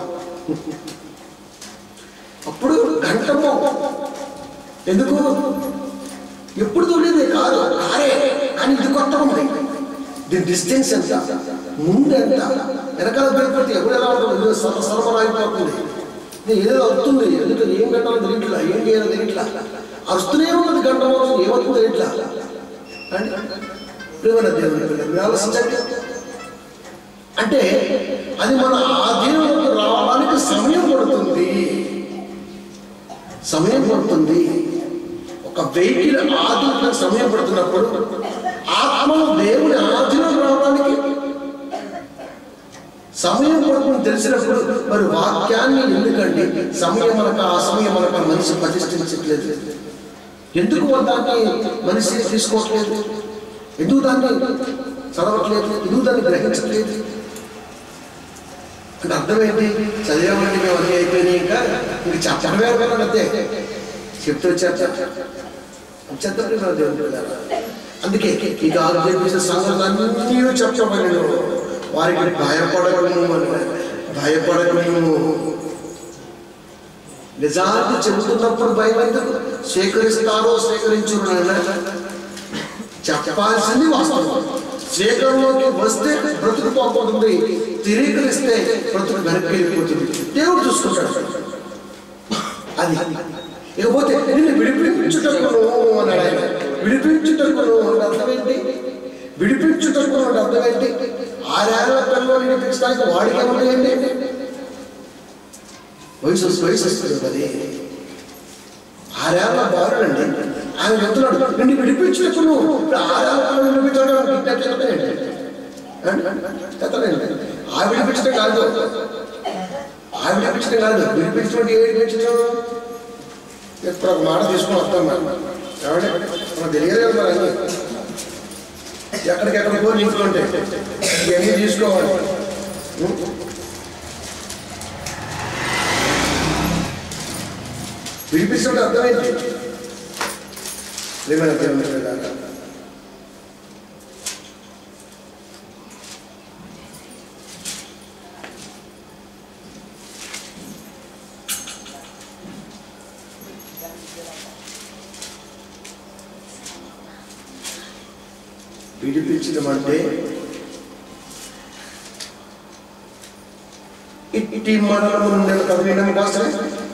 అప్పుడు గంట ఎందుకు ఎప్పుడు తోలేదే కాదు కారే కానీ ఇది కొత్త ఉంది దీని డిస్టెన్స్ ఎంత ముందు ఎంత వెనకాల పెరిగిపోతే ఎప్పుడు ఎలా ఉంటుంది సర సరఫరాయిపోతుంది ఇది ఏదో అవుతుంది ఎందుకు ఏం గంటలో తెలియట్లా ఏం చేయాలో తెలియట్లా అరుస్తూనే ఉన్నది గంట మోసం ఏమవుతుందో తెలియట్లా అంటే ప్రియమైన దేవుని పిల్లలు మీరు ఆలోచించండి అంటే అది మన ఆధీనంలోకి రావడానికి సమయం పడుతుంది సమయం పడుతుంది ఒక వెహికల్ ఆధీనంలో సమయం పడుతున్నప్పుడు ఆత్మను దేవుని ఆధీనం రావడానికి సమయం పడుతుంది తెలిసినప్పుడు మరి వాక్యాన్ని ఎందుకండి సమయం మనకు ఆ సమయం మనకు మనిషి ప్రతిష్ఠించట్లేదు ఎందుకు దాన్ని మనిషి తీసుకోవట్లేదు ఎందుకు దాన్ని చదవట్లేదు ఎందుకు దాన్ని గ్రహించట్లేదు అంటే అర్థమైంది చదివామంటే మేము అన్నీ అయిపోయినాయి ఇంకా ఇంక చెప్పడమే అనుకున్నాడు అంతే చెప్తూ వచ్చారు చెప్తారు మన దేవుని పిల్లలు. అందుకే ఇక ఆలోచించిన సంగతులన్నీ చెప్పమని వారికి భయపడకము భయపడకము నిజాన్ని చెబుతున్నప్పుడు భయం ఎందుకు స్వీకరిస్తారో స్వీకరించు చెప్పాల్సింది వాస్తవం స్వీకరణలోకి వస్తే బ్రతుకు పోతుంది తిరీకరిస్తే బ్రతుకు వెనక్కి వెళ్ళిపోతుంది దేవుడు చూసుకుంటాడు అది ఇకపోతే నిన్ను విడిపించుటకును అన్నాడు ఆయన విడిపించుటకును అంటే అర్థమేంటి విడిపించుటకును అంటే అర్థమేంటి ఆరేళ్ల పిల్లలు విడిపించడానికి వాడికి ఏముంటాయండి వయసు వయసు వస్తుంది అది ఆరేళ్ల బారుడండి ఆయన చెప్తున్నాడు నిన్ను విడిపించుటకును ఇప్పుడు ఆరేళ్ల పిల్లలు విడిపించడం ఎత్తలేండి ఆ విడిపించడం కాదు ఆ విడిపించడం కాదు విడిపించడం ఏ విడిపించడం ఇప్పుడు ఒక మాట తీసుకుని వస్తాం మనం ఏమంటే మనకు తెలియదు కదా మరి అన్నీ. ఎక్కడికెక్కడికో లింకులు ఉంటాయి ఇవన్నీ తీసుకోవాలి ఉం? విడిపిస్తుంటే అర్థమైంది ఏమైనా దేవుని పిల్లలారా? విడిపించడం అంటే ఇట్టి మరణము నుండి కదిలిన మాస్టర్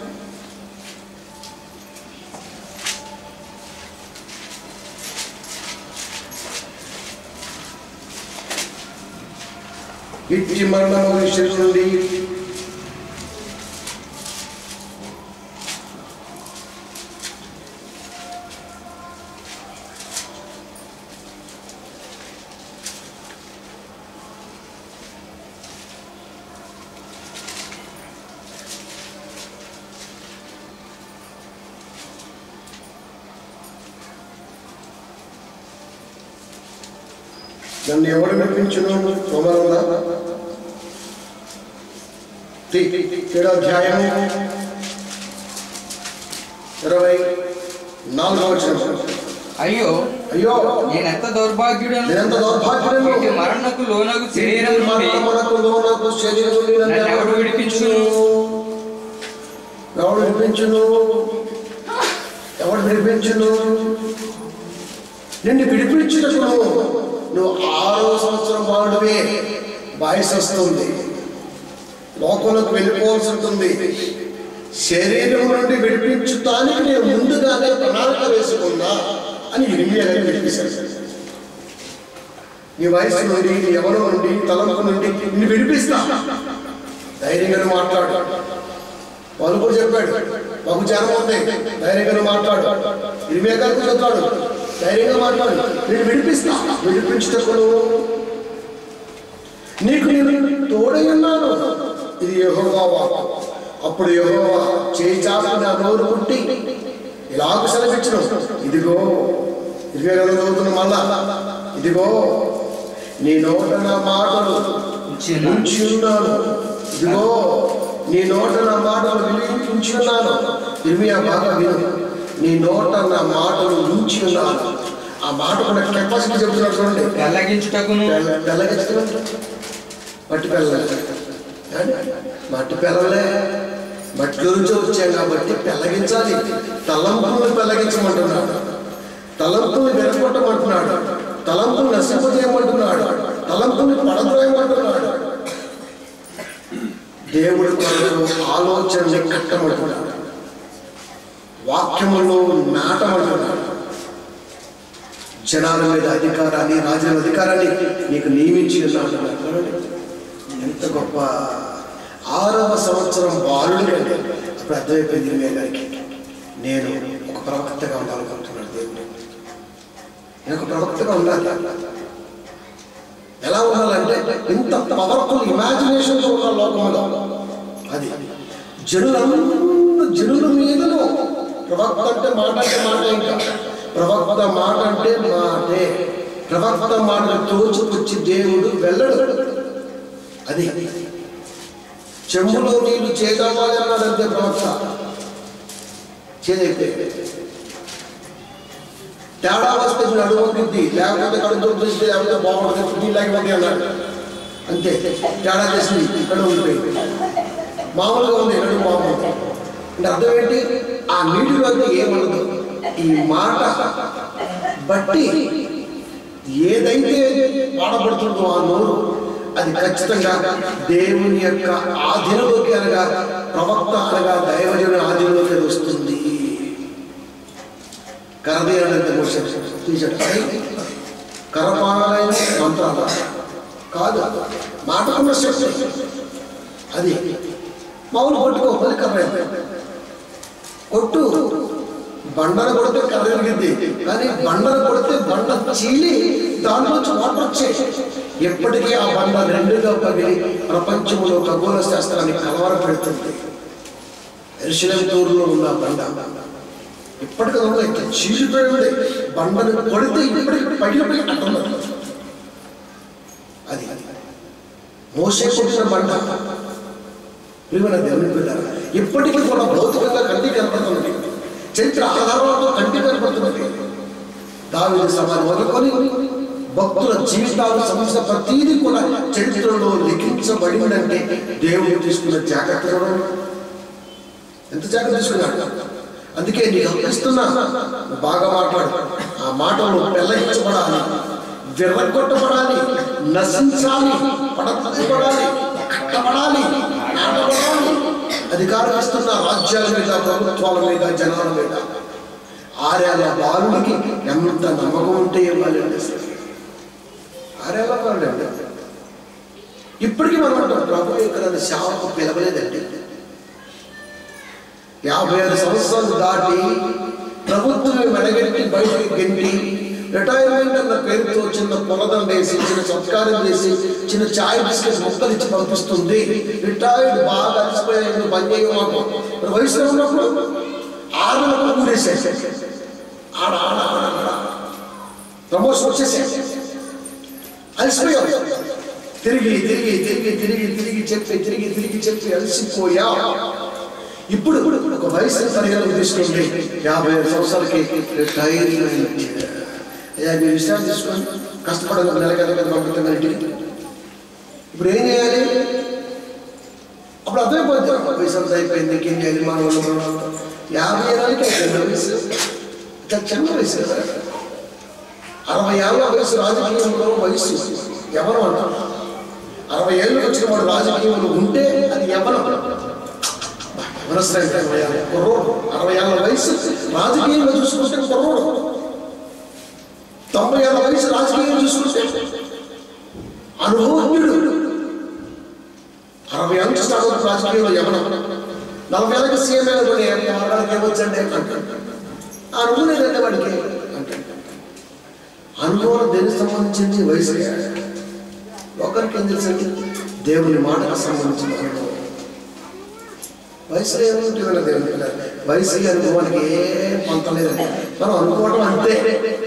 ఇట్టి మరణము విషయం నుండి నన్ను ఎవడు వినిపించును సోమరుందా ఏడో అధ్యాయము ఇరవై నాలుగో వచ్చిన అయ్యో అయ్యో నేనెంత దౌర్భాగ్యుడను నేనెంత దౌర్భాగ్యుడను ఇటు మరణకు లోనగు శరీరం నుండి మరణమునకు లోనకు శరీరం నుండి నన్ను నన్ను ఎవడు ఎవడు విడిపించును? ఎవడు విడిపించును ఎవడు విడిపించును నిన్ను విడిపించుటకును నువ్వు ఆరో సంవత్సరం వాడువే వయసు వస్తుంది లోకంలోకి వెళ్ళిపోవాల్సి ఉంటుంది శరీరం నుండి విడిపించుతానికి నేను ముందుగానే ప్రణాళిక వేసుకున్నా అని ఇరిమియా గారు విడిపించారు నీ వయసు నుండి నీ ఎవరు నుండి తలంపు నుండి నిన్ను విడిపిస్తా ధైర్యంగా మాట్లాడు వాళ్ళు కూడా చెప్పాడు బాబు జ్ఞానం ఉంది ధైర్యంగా మాట్లాడు ఇరిమియా గారు కూడా చెప్తాడు ధైర్యంగా మాట్లాడు నేను విడిపిస్తా విడిపించుటకును నీకు నేను తోడై ఉన్నాను ఇది యెహోవా వాక్కు. అప్పుడు యెహోవా చేయి చాపి నా నోరు పుట్టి ఇలాగ సెలవిచ్చిన ఇదిగో ఇదిగో కదా చదువుతున్న మళ్ళా ఇదిగో నీ నోట నా మాటలు ఉంచున్నాను. ఉంచి ఉన్నాను ఇదిగో నీ నోట నా మాటలు విని ఉంచి ఉన్నాను ఇర్మియా బాగా విను నీ నోట నా మాటలు ఉంచి ఉన్నాను ఆ మాట కూడా కెపాసిటీ చెప్తున్నాడు చూడండి తెల్లగించుటకును తెల్ల- తెల్లగించడం మట్టి పిల్లలే మట్టి పిల్లలే మట్టి నుంచి వచ్చాం కాబట్టి పెళ్ళగించాలి తలంపుల్ని పెళ్ళగించమంటున్నాడు తలంపుల్ని వెనకొట్టమంటున్నాడు తలంపుల్ని నష్టపోజేయమంటున్నాడు తలంపుల్ని పడద్రోయమంటున్నాడు దేవుడి కొరకు ఆలోచనని కట్టమంటున్నాడు వాక్యములో నాటమంటున్నాడు జనాల మీద అధికారాన్ని రాజుల అధికారాన్ని నీకు నియమించి ఉన్నాడు చూడండి. ఎంత గొప్ప ఆరవ సంవత్సరం బాలుడు కంటే అప్పుడు అర్థమైపోయింది ఇరిమియా గారికి నేను ఒక ప్రవక్తగా ఉండాలనుకుంటున్నాడు దేవుడు నేను ఒక ప్రవక్తగా ఉండాలి ఎలా ఉండాలంటే ఇంత పవర్ఫుల్ ఇమాజినేషన్ ఉన్న లోకంలో అది జనులందరూ జనుల మీదను ప్రవక్త అంటే మాట అంటే మాట ఇంకా ప్రవక్త మాట అంటే మాటే ప్రవక్త మాట తోచుకొచ్చి దేవుడు వెళ్ళడు అది చెంబులో నీళ్లు చేద్దామని అన్నాడు అంతే ప్రవక్త చేదైతే తేడా వస్తే మీరు అడుగుతుంది లేకపోతే కడుపు చూస్తే లేకపోతే బాగుంటుంది నీ లేకపోతే అన్నాడు అంతే తేడా చేసింది ఇక్కడ ఉండిపోయింది మామూలుగా ఉంది ఎక్కడ మామూలు అంటే అర్థం ఏంటి ఆ నీటిలోకి ఏమనదు ఈ మాట బట్టి ఏదైతే వాడబడుతుందో ఆ నోరు అది ఖచ్చితంగా దేవుని యొక్క ఆధీనంలోకి అనగా ప్రవక్త అనగా దైవజన ఆధీనంలోకి అది వస్తుంది కరదీయాలంటే తీసాడు కరపాలైన మంత్రాలు కాదు మాటకున్న శక్తి అది మామూలు కొట్టుకో మళ్ళీ కర్ర కొట్టు బండను కొడితే కర్ర ఎరిగింది కానీ బండను కొడితే బండ చీలి దాంట్లోంచి వాటర్ వచ్చాయి ఎప్పటికీ ఆ బండ రెండుగా పగిలి ప్రపంచంలో ఖగోళ శాస్త్రాన్ని కలవర పెడుతుంది ఎరుశలేం తూరులో ఉన్న ఆ బండ ఇప్పటికీ ఉంది ఇంకా చీలిపోయి ఉంది బండను కొడితే ఇప్పటికి పగిలిపోయి అంటున్నారు అది మోసే కొట్టిన బండ ప్రియమైన దేవుని పిల్లలు ఇప్పటికీ కూడా భౌతికంగా కంటికి కనపడుతున్నది చరిత్ర ఆధారాలతో కంటికి కనపడుతున్నది దావిది సమాధి మొదలుకొని భక్తుల జీవితాలు సంబంధించిన ప్రతీది కూడా చరిత్రలో లిఖించబడిందంటే దేవుడు తీసుకున్న జాగ్రత్త చూడండి. ఎంత జాగ్రత్త తీసుకున్నాడు అందుకే నీకు అర్పిస్తున్నా నువ్వు బాగా మాట్లాడు ఆ మాటలు పెళ్ళగించబడాలి విరగొట్టబడాలి నశించాలి పడపడాలి కట్టబడాలి నాటబడాలి అధికారం ఇస్తున్న రాజ్యాల మీద ప్రభుత్వాల మీద జనాల మీద ఆరేళ్ళ బాలుడికి ఎంత నమ్మకం ఉంటే ఇవ్వాలండి అసలు ఆరేళ్ళ బాలుడు అండి ఇప్పటికీ మనం అంటాం ప్రభు ఇక్కడ నన్ను సేవకు పిలవలేదండి యాభై ఐదు సంవత్సరాలు దాటి ప్రభుత్వం వెనగట్టి బయటికి గెంటి రిటైర్మెంట్ అన్న పేరుతో చిన్న పొలదం వేసి చిన్న సత్కారం చేసి చిన్న చాయ్ బిస్కెట్ మొక్కలు ఇచ్చి పంపిస్తుంది రిటైర్డ్ బాగా అలసిపోయాను పని చేయమాకు మరి వయసులో ఉన్నప్పుడు ఆరు నెలలు కూడేసాయి ఆడ ఆడ ఆడ ఆడ ప్రమోషన్ వచ్చేసాయి అలసిపోయావు తిరిగి తిరిగి తిరిగి తిరిగి తిరిగి చెప్పి తిరిగి తిరిగి చెప్పి అలసిపోయా ఇప్పుడు ఒక వయసు పరిగణలోకి తీసుకోండి యాభై ఐదు సంవత్సరాలకి రిటైర్మెంట్ అయ్యా మీరు విశ్రాంతి తీసుకోండి కష్టపడదు నెలకి నెలకి పంపుతాం ఇంటికి ఇప్పుడు ఏం చేయాలి అప్పుడు అర్థమైపోతుంది వయసు అంతా అయిపోయింది కింద చేయాలి మన వాళ్ళు మన వాళ్ళు. యాభై ఏళ్ళకి అయిపోయింది వయసు ఇంకా చిన్న వయసు కదా అరవై ఏళ్ళ వయసు రాజకీయంలో వయసు ఎవరు అంటారు అరవై ఏళ్ళు వచ్చిన వాడు రాజకీయంలో ఉంటే అది ఎవరు ఎవరొస్తాయి అరవై ఏళ్ళ కుర్రోడు అరవై ఏళ్ళ వయసు రాజకీయంలో చూసుకుంటే కుర్రోడు తొంభై ఏళ్ళ వయసు రాజకీయం చూసుకుంటే అనుభవజ్ఞుడు అరవై ఏళ్ళకి స్టార్ట్ అవుతుంది రాజకీయంలో ఎవరు నలభై ఏళ్ళకి సీఎం అనుకుని వాళ్ళకి ఏమొచ్చండి అంటాడు ఆ అనుభవం లేదంటే వాడికి అంటాడు అనుభవం దేనికి సంబంధించింది వయసు ఒకరికి ఏం తెలుసండి దేవుని మాటకు సంబంధించిన అనుభవం వయసులో ఏమిటి వీళ్ళ దేవుని పిల్లలు వయసు ఈ అనుభవానికి ఏ పంత లేదండి మనం అనుకోవడం అంతే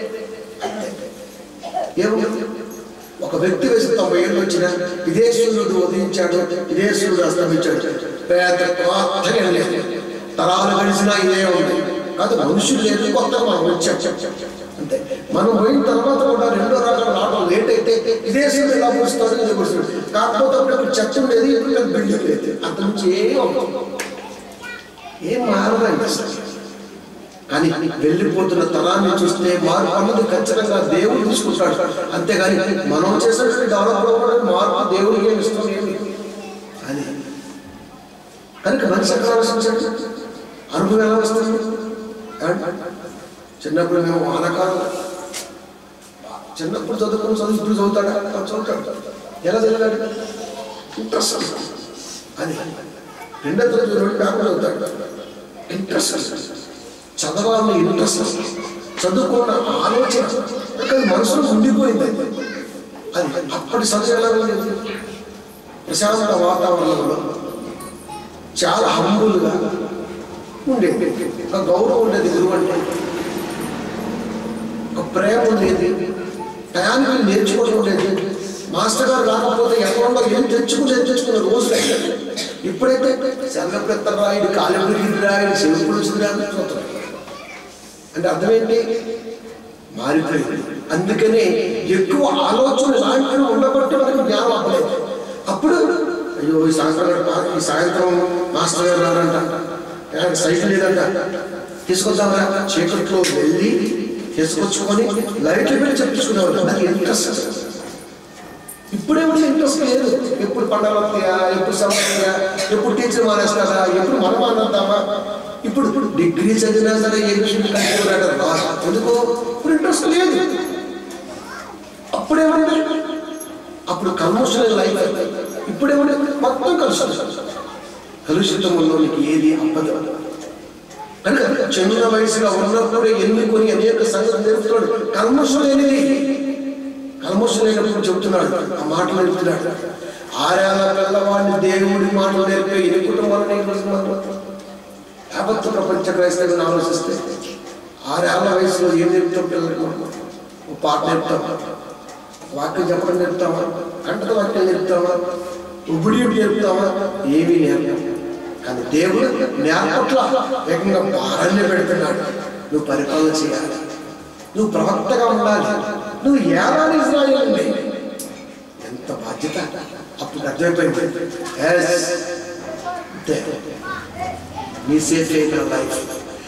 ఏముంది ఒక వ్యక్తి వయసు తొంభై ఏళ్ళు వచ్చిన ఇదే సూర్యుడు ఉదయించాడు ఇదే సూర్యుడు అస్తమించాడు పెద్ద కొత్తగా ఏం లేదు తరాలు గడిచినా ఇదే ఉంది కాదు మనుషులు లేదు కొత్త మనం వచ్చాం అంతే మనం పోయిన తర్వాత కూడా రెండో రకాల రావడం లేట్ అయితే ఇదే సూర్యుడు ఎలా పూస్తాడు ఇదే పూస్తాడు కాకపోతే అప్పుడు ఇక్కడ చెత్త ఉండేది ఇప్పుడు బిల్డింగ్ లేదు అంత నుంచి ఏం అవ్వదు. ఏం మారదండి అసలు కానీ వెళ్ళిపోతున్న తరాన్ని చూస్తే మార్పు అన్నది ఖచ్చితంగా దేవుడు తీసుకుంటాడు అంతేగాని మనం చేసినటువంటి డెవలప్ అవ్వడానికి మార్పు దేవుడికి ఏమి ఇష్టం ఏమి అని కనుక మనిషి ఎక్కడ ఆలోచించండి అనుభవం ఎలా వస్తుంది ఏమండి? చిన్నప్పుడు మేము వానకాలం చిన్నప్పుడు చదువుకుని చదువు ఇప్పుడు చదువుతాడా ఆ, చదువుతాడు ఎలా చదివాడు ఇంట్రెస్ట్ అది రెండో తరగతి రెండు పేపర్ చదువుతాడు ఇంట్రెస్ట్ చదవాలని ఇంట్రెస్ట్ చదువుకున్న ఆలోచన కానీ మనసులో ఉండిపోయింది అది అప్పటి చదువు ఎలా ఉండేది ప్రశాంత వాతావరణంలో చాలా హంబుల్గా ఉండేది ఒక గౌరవం ఉండేది గురువు అంటే ఒక ప్రేమ ఉండేది టయానికి నేర్చుకోవడం ఉండేది మాస్టర్ గారు రాకపోతే ఎక్కడో ఏం తెచ్చుకుని తెచ్చుకున్న రోజులు ఇప్పుడైతే సెల్లపెత్త రాయుడు కాలిపురి రాయుడు శివపుడు చూస్తారు అంటే అర్థం ఏంటి మారిపోయింది అందుకనే ఎక్కువ ఆలోచన లాంటివి ఉండబట్టి మనకు జ్ఞానం అవ్వలేదు అప్పుడు అయ్యో ఈ సాయంత్రం గడప- ఈ సాయంత్రం మాస్టర్ గారు రారంట ఆయనకి సైకిల్ లేదంట తీసుకొద్దామరా చీకట్లో వెళ్ళి తీసుకొచ్చుకొని లైట్లు పెట్టి చెప్పించుకునేవాళ్ళు నాకు ఇంట్రెస్ట్ ఇప్పుడేమన్నా ఇంట్రెస్ట్ లేదు ఎప్పుడు పండుగ వస్తాయా ఎప్పుడు సమస్య ఎప్పుడు టీచర్ మానేస్తారా ఎప్పుడు మనం మానేద్దామా ఇప్పుడు ఇప్పుడు డిగ్రీ చదివినా సరే ఏ విషయం కట్టుకోలేడు ఎందుకు ఇప్పుడు ఇంట్రెస్ట్ లేదు అప్పుడేమన్నా అప్పుడు కమర్షియల్ లైఫ్ ఇప్పుడేమన్నా మొత్తం కలుషితం కలుషితంలో నీకు ఏది అప్పదు కనుక చిన్న వయసులో ఉన్నప్పుడే ఎన్నుకొని అనేక సంగతి నేర్పుతున్నాడు కల్మషం లేనిది కల్మషం లేనప్పుడు చెబుతున్నాడు ఆ మాటలు నేర్పుతున్నాడు ఆరేళ్ళ పిల్లవాడిని దేవుడి మాటలు నేర్పే ఎన్ని కుటుంబాలు నేర్పిస్తున్నారు యావత్తు ప్రపంచ క్రైస్తవుని ఆలోచిస్తే ఆరేళ్ల వయసులో ఏం నేర్పుతాం పిల్లలకు ఓ పాట నేర్పుతామా వాక్యం చెప్పడం నేర్పుతామా కంటక వాక్యం నేర్పుతామా ఉబుడి నేర్పుతామా ఏమీ నేర్పుతాం కానీ దేవుడు నేర్పట్ల వేగంగా భారాన్ని పెడుతున్నాడు నువ్వు పరిపాలన చేయాలి నువ్వు ప్రవక్తగా ఉండాలి నువ్వు ఏడాది ఇజ్రాయేల్ ఎంత బాధ్యత అప్పుడు అర్థమైపోయింది Yes. అంతే. మీ సేఫ్ అయిన లైఫ్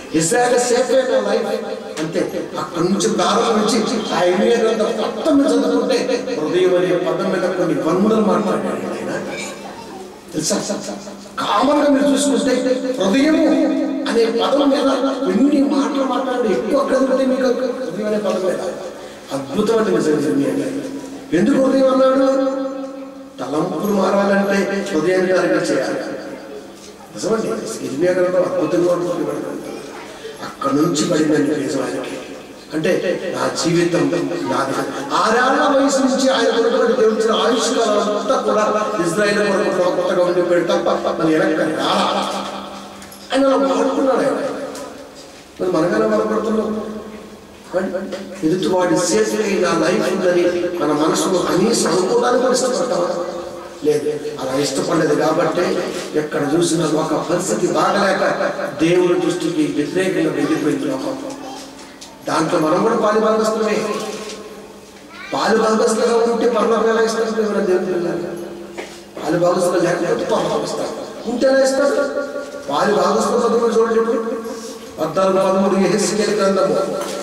ఇజ్రాయల్ సేఫ్ అయిన లైఫ్ అంతే అక్కడి నుంచి ప్రారంభించి ఆ ఇండియా గ్రంథం మొత్తం మీద చదువుకుంటే హృదయం అనే పదం మీద కొన్ని వందలు మాట్లాడాడు ఆయన తెలుసా కామన్ గా మీరు చూసుకుంటే హృదయము అనే పదం మీద ఎన్ని మాటలు మాట్లాడి ఎక్కువ చదివితే మీకు హృదయం అనే పదం మీద అద్భుతమైన నిజం జరిగింది ఎందుకు హృదయం అన్నాడు తలంపులు మారాలంటే హృదయాన్ని అరగ చేయాలి నిజమండి ఇర్మియా గ్రంథం అద్భుతంగా ఉంటుంది అక్కడ నుంచి పడిందండి నిజానికి అంటే నా జీవితం నాది ఆరేళ్ల వయసు నుంచి ఆయన కొనుగోలు దేవుడిచిన ఆయుష్ కాలం అంతా కూడా ఇజ్రాయల్ కొరకు కొత్తగా ఉండిపోయాడు తప్ప మన వెనక్కి రాలా ఆయన అలా వాడుకున్నాడు ఆయన మరి మనగానే బాధపడుతున్నాం ఎదుటివాడి సేఫ్టీ నా లైఫ్ ఉందని మన మనసులో కనీసం అనుకోవడానికి కూడా ఇష్టపడతామా లేదు అలా ఇష్టపడలేదు కాబట్టి ఎక్కడ చూసిన ఒక పరిస్థితి బాగలేక దేవుడి దృష్టికి వ్యతిరేకంగా వెళ్ళిపోయింది లోకం దాంట్లో మనం కూడా పాలు భాగస్తులమే పాలు భాగస్తులుగా ఉంటే పర్లోకం ఎలా ఇస్తారు ఎవరైనా దేవుని పిల్లలు పాలు భాగస్తులు లేకపోతే పర్లోకం ఇస్తారు ఉంటే ఎలా ఇస్తారు పాలు భాగస్తులు చదువు చూడండి ఇప్పుడు పద్నాలుగు పదమూడు హెస్కేల్ గ్రంథము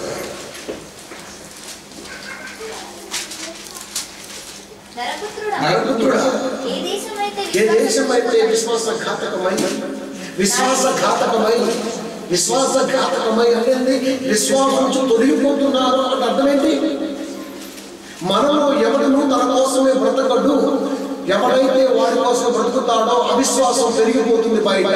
నరపుత్రుడా నరపుత్రుడా ఏ దేశమైతే ఏ దేశం అయితే విశ్వాసఘాతకమై విశ్వాసఘాతకమై విశ్వాసఘాతకమై అనేది విశ్వాసం నుంచి తొలగిపోతున్నారు అంటే అర్థమేంటి మనలో ఎవడను తన కోసమే బ్రతకడు ఎవడైతే వాడి కోసం బ్రతుకుతాడో అవిశ్వాసం పెరిగిపోతుంది బయట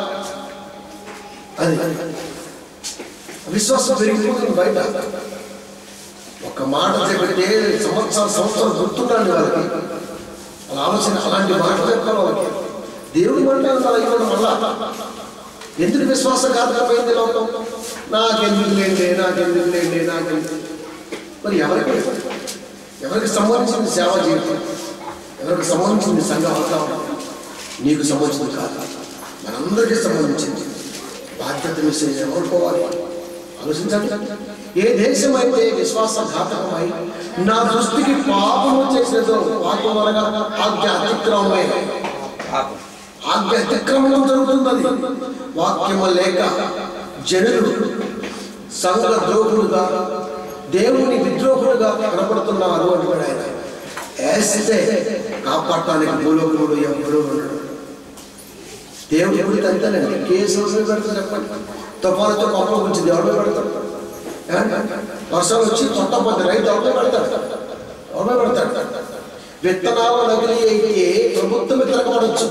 అది అవిశ్వాసం పెరిగిపోతుంది బయట ఒక మాట చెబితే సంవత్సరం సంవత్సరం గుర్తుండండి వాళ్ళకి అలా ఆలోచన అలాంటి మాట చెప్తారు వాళ్ళకి దేవుడి మాట అలా ఇవ్వడం వల్ల ఎందుకు విశ్వాసఘాతకమైంది లోకం నాకెందుకు లేండి నాకెందుకు లేండి నాకెందుకు మరి ఎవరికి ఎవరికి సంబంధించింది సేవ జీవితం ఎవరికి సంబంధించింది సంఘ వాతావరణం నీకు సంబంధించింది కాదు మనందరికీ సంబంధించింది బాధ్యత మిస్ ఎవరుకోవాలి ఆలోచించండి ఏ దేశం అయితే విశ్వాసఘాతకమై నా దృష్టికి పాపము చేసేదో పాపం అనగా ఆజ్ఞ అతిక్రమమే పాపం ఆజ్ఞ అతిక్రమణం జరుగుతున్నది వాక్యము లేక జనులు సంఘ ద్రోహులుగా దేవుని విద్రోహులుగా కనపడుతున్నారు అంటున్నాడు ఆయన వేస్తే కాపాడటానికి భూలోకుడు ఎవరు ఉండడు దేవుడి గురించి అంతేనండి కేసు ఎవరు పెడతారు చెప్పండి తుఫానుతో పంప గురించి ఎవరు పెడతాడు ఏమండి? వర్షాలు వచ్చి కొట్టపోతే రైతు ఎవరు పెడతాడు ఎవరు పెడతాడు విత్తనాలు నకిలీ అయితే ప్రభుత్వం తిరగబడచ్చు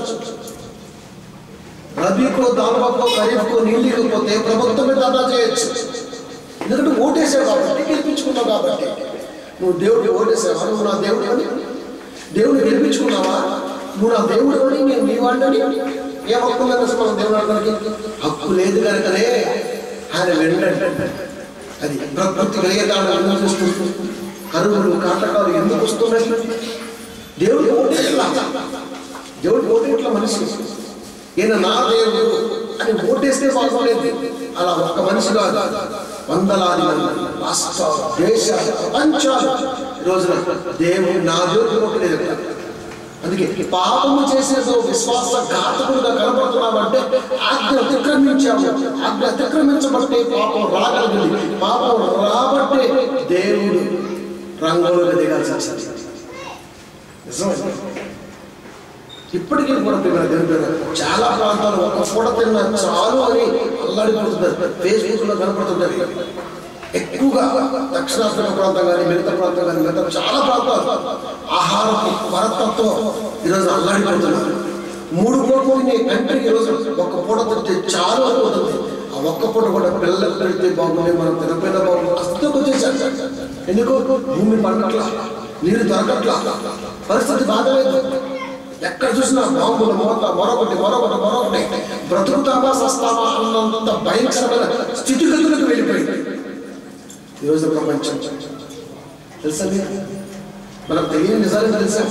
రబీకో దానివక్కో ఖరీఫ్కో నీళ్ళు ఇవ్వకపోతే ప్రభుత్వం మీద అదా చేయొచ్చు ఎందుకంటే ఓటేసావు కాబట్టి గెలిపించుకున్నావు కాబట్టి నువ్వు దేవుడికి ఓటేసావా నువ్వు నా దేవుడు అని దేవుడిని గెలిపించుకున్నావా నువ్వు నా దేవుడు అని నేను నీ వాడిని ఏ హక్కు లేదు అసలు మన దేవుడు అనడానికి హక్కు లేదు కనుకనే ఆయన వెంటనే అది ప్రకృతి కలిగేదాన్ని ఎందుకు చూస్తుంది కరువులు కాటకాలు ఎందుకు వస్తున్నాయి దేవుడికి ఓటేట్లా దేవుడికి ఓటేట్ల మనిషి ఈయన నా దేవుడు అని ఓటేస్తే బాగోలేదు అలా ఒక్క మనిషి కాదు వందలాది మంది రాష్ట్రాలు దేశాలు ప్రపంచాలు ఈ రోజున దేవుడు నా దేవుడు ఓటలేదు అందుకే పాపము చేసేదో విశ్వాస ఘాతకుడుగా కనబడుతున్నామంటే ఆజ్ఞ అతిక్రమించాము ఆజ్ఞ అతిక్రమించబట్టే పాపం రాగలిగింది పాపం రాబట్టే దేవుడు రంగంలోకి దిగాల్సి వచ్చింది నిజమే ఇప్పటికీ కూడా ప్రియమైన దేవుని బిడ్డలారా, చాలా ప్రాంతాలు ఒక పూట తిన్న చాలు అని అల్లాడిపోతున్నారు ఫేస్బుక్ లో కనపడుతుంటారు ఎక్కువగా దక్షిణాఫ్రికా ప్రాంతం కానీ మిగతా ప్రాంతం కానీ మిగతా చాలా ప్రాంతాలు ఆహారపు కొరతతో ఈరోజు అల్లాడిపోతున్నారు మూడు పూటలు తినే కంట్రీ ఈరోజు ఒక్క పూట తింటే చాలు అనుకుంటుంది ఆ ఒక్క పూట కూడా పిల్లలకు పెడితే బాగుంది మనం తినపోయినా బాగుంది అస్తకు వచ్చేసారు ఎందుకు భూమి పండట్లా నీరు దొరకట్లా పరిస్థితి బాగలేదు ఎక్కడ చూసినా బాంబులు మోత మరొకటి మరొకటి మరొకటి బ్రతుకుతామా సస్తామా అన్నంత భయంకరమైన స్థితిగతులకు వెళ్ళిపోయింది ఈరోజు ప్రపంచం తెలుసా మీకు మనకు తెలియని నిజాలు తెలుసా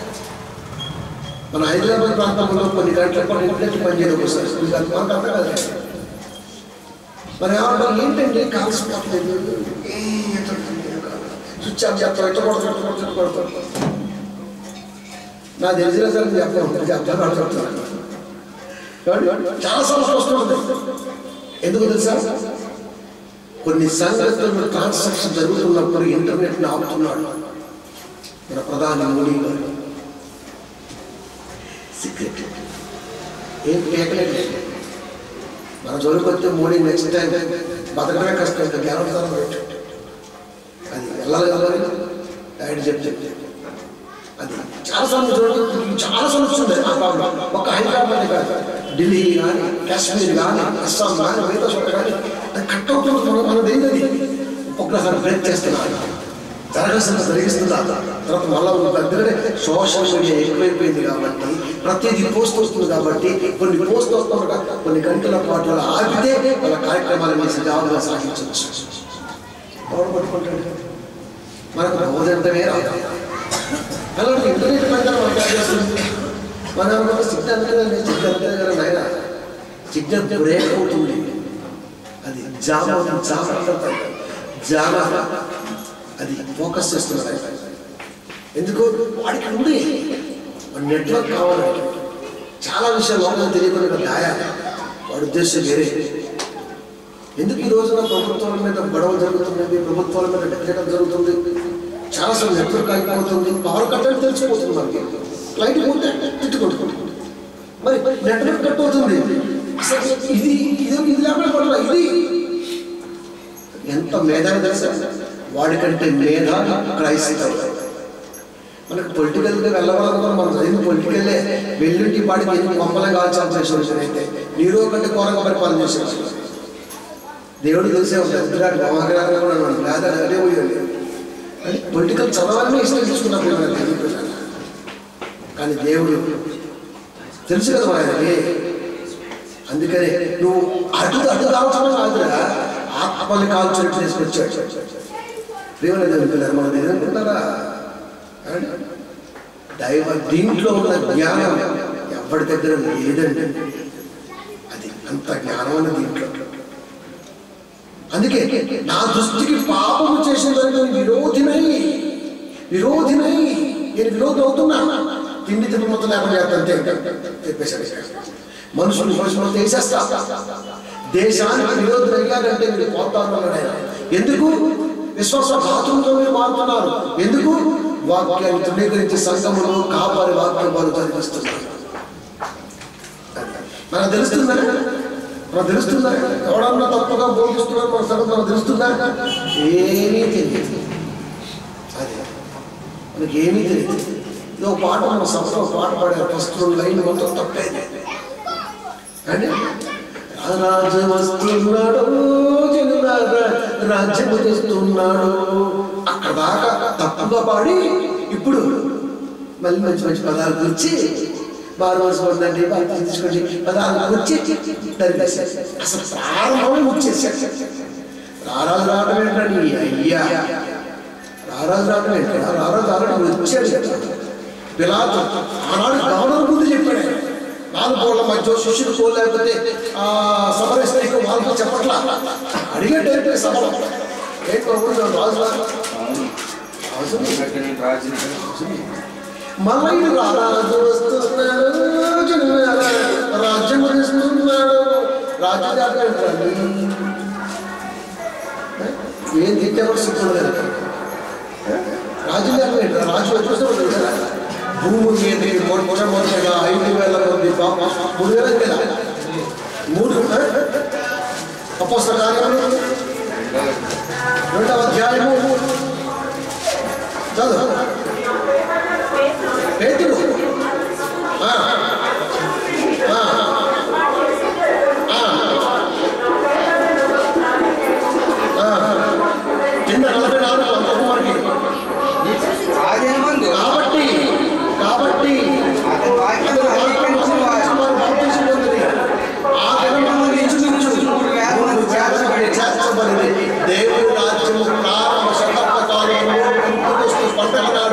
మన హైదరాబాద్ ప్రాంతంలో కొన్ని గంటల పాటు ఇంట్లో పనిచేయడం ఒకసారి మీకు అది మనకు అర్థం కాదు మరి ఏమంటారు ఏంటంటే కాల్సిపోతుంది స్విచ్ ఆఫ్ చేస్తాం ఎట్ట కొడతాం ఎట్ట కొడతాం, ఎట్ట కొడతాం నా తెలిసిన సార్ చెప్తాను చెప్తాను అడుగుతాను చాలా సమస్య వస్తుంది ఎందుకు తెలుసా కొన్ని సంగతులు ట్రాన్సాక్షన్ జరుగుతున్నప్పుడు ఇంటర్నెట్ ఆపుతున్నాడు మన ప్రధాని మోడీ గారు సీక్రెట్ ఏం పేకలేదు మన జోలికి వస్తే మోడీ నెక్స్ట్ టైం బతకడమే కష్టం ఇంకా జ్ఞానం పెట్టు అది వెళ్ళాలి కదా ఆయన చెప్తే అది చాలా సార్లు చూడండి చాలా సార్లు వస్తుంది ఆ ప్రాబ్లం ఒక హైదరాబాద్ కాదు ఢిల్లీ కానీ కాశ్మీర్ కానీ అస్సాం కానీ మిగతా చోట్ల కానీ అది కట్ అవుతుంది మన మనది ఏంటది ఒక్కొక్కసారి బ్రేక్ చేస్తున్నారు జరగాల్సిన జరిగిస్తున్నారు తర్వాత మళ్ళా ఎందుకంటే సోషల్ మీడియా ఎక్కువైపోయింది కాబట్టి ప్రతిదీ పోస్ట్ వస్తుంది కాబట్టి కొన్ని పోస్ట్ వస్తుండగా కొన్ని గంటల పాటు అలా ఆపితే వాళ్ళ కార్యక్రమాలను సజావుగా సాగించవచ్చు ఎవరు పట్టుకుంటాడు మనకు బోధంతమే రాదు అలాంటి ఇంటర్నెట్ పెద్దలు మనకు ఏం చేస్తుంది మనం ఒక సిగ్నల్ అంతే సిగ్నల్ అంతే కదా నాయన సిగ్నల్ బ్రేక్ అవుతుంది అది జామ అవుతుంది జామ అంటారు. జామ అది ఫోకస్ చేస్తున్నారు ఎందుకు వాడికి ఉంది నెట్వర్క్ కావాలి చాలా విషయాలు లోపల తెలియకుండా దాయాలి వాడి ఉద్దేశం వేరే ఎందుకు ఈ రోజున ప్రభుత్వాల మీద గొడవ జరుగుతున్నది ప్రభుత్వాల మీద వ్యతిరేకత జరుగుతుంది చాలా సార్లు నెట్వర్క్ అయిపోతుంది పవర్ కట్ అని తెలిసిపోతుంది మనకి లైట్ పోతే తిట్టుకుంటుంది మరి నెట్వర్క్ కట్ అవుతుంది అసలు ఇది ఇది ఇది లేకపోతే పట్ల ఇది ఎంత మేధావి తెలుసా వాడికంటే మేధావి క్రైస్తవుడు మనకు పొలిటికల్గా వెళ్ళవాలనుకున్న మనం చదివిన పొలిటికల్లే వెల్లుంటి పాడికి ఎన్ని కొమ్మలం కాల్చాల్సి చేసిన అయితే నీరో కంటే కోరంగా పరిపాలన చేసేవాడు దేవుడు తెలిసే ఉంటాడు విరాట్ మహాగ్రహంగా కూడా ఉన్నాడు లేదా అదే పోయాడు అని పొలిటికల్ చదవాలని ఇష్టం తీసుకున్న పిల్లలు తెలుగు పిల్లలు. కానీ దేవుడు తెలుసు కదా ఆయనకి అందుకనే నువ్వు అటు అటు కాల్చడం కాదురా ఆత్మని కాల్చినట్టు తీసుకొచ్చాడు దేవుని దేవుని పిల్లలు మనం ఏదనుకుంటారా ఏమండి? దైవ దీంట్లో ఉన్న జ్ఞానం ఎవరి దగ్గర లేదండి అది అంత జ్ఞానం అన్న దీంట్లో అందుకే నా దృష్టికి పాపము చేసిన దానికి నేను విరోధినై విరోధినై నేను విరోధం అవుతున్నా తిండి తిండి మొత్తం లేకుండా చేస్తాను చెప్పేశాడు మనుషులు మనుషులు తీసేస్తా దేశానికి విరోధులు అయ్యారంటే మీరు పోతాను అన్నాడు ఆయన. ఎందుకు విశ్వాస ఘాతులతో మీరు మారుతున్నారు ఎందుకు వాక్యాన్ని తృణీకరించి సంఘములో కాపారి వాక్యం వారు జరిగిస్తున్నారు మనకు తెలుస్తుందా మనకు తెలుస్తుందా ఎవడన్నా తప్పుగా బోధిస్తున్నారు మన సంగతి మనకు తెలుస్తుందా ఏమీ తెలియదు అదే మనకి ఏమీ తెలియదు ఇది ఒక పాట మన సభలో ఒక పాట పాడారు ఫస్ట్ లైన్ మొత్తం తప్పేది అంటే రాజు వస్తున్నాడు జనులారా రాజ్యము తెస్తున్నాడు అక్కడ దాకా తప్పుగా పాడి ఇప్పుడు మళ్ళీ మంచి మంచి పదాలు గురించి బారు వరుస పడిందండి బాగా తీసుకోండి పదాలు గురించి తరిపేశారు అసలు ప్రారంభమే ముచ్చేసాడు రారాజు రావడం ఏంటండి అయ్యా రారాజు రావడం ఏంటా రారాజు రావడం వచ్చాడు పిలాతు ఆనాడు గవర్నర్ ముందు చెప్పాడు ఆయన. నాలుగు కోళ్ళ మధ్య శిష్యుడు కోలేకపోతే ఆ సమరస్త్రీకి వాళ్ళకి చెప్పట్లా అడిగే డైరెక్ట్ సభలో ఏంటి బాబు నేను రాజు రా- రాజు మళ్ళీ రారాజు వస్తున్నాడు జనులారా, రాజ్యం వస్తున్నాడు రాజు దాకా ఏం తిట్టేవాడు సిద్ధం లేదు రాజు గారు ఏంటి? రాజు వచ్చేస్తే తెలుసా భూమి మీద మొట్టమొదటిగా ఐదు వేల మంది పాప మూడు వేల కదా మూడు అపోస్త కార్యములు రెండవ అధ్యాయము చదువు పేతురు ఆ, ఆ, ఆ, ఆ. కింద నలభై నాలుగు అంత కుమార్కి ఆదినమందు కాబట్టి కాబట్టి అతని వాక్యమును అంగీకరించిన వారు దేవుడి రాజ్యము ప్రారంభ శతాబ్ద కాలంలో పంటకు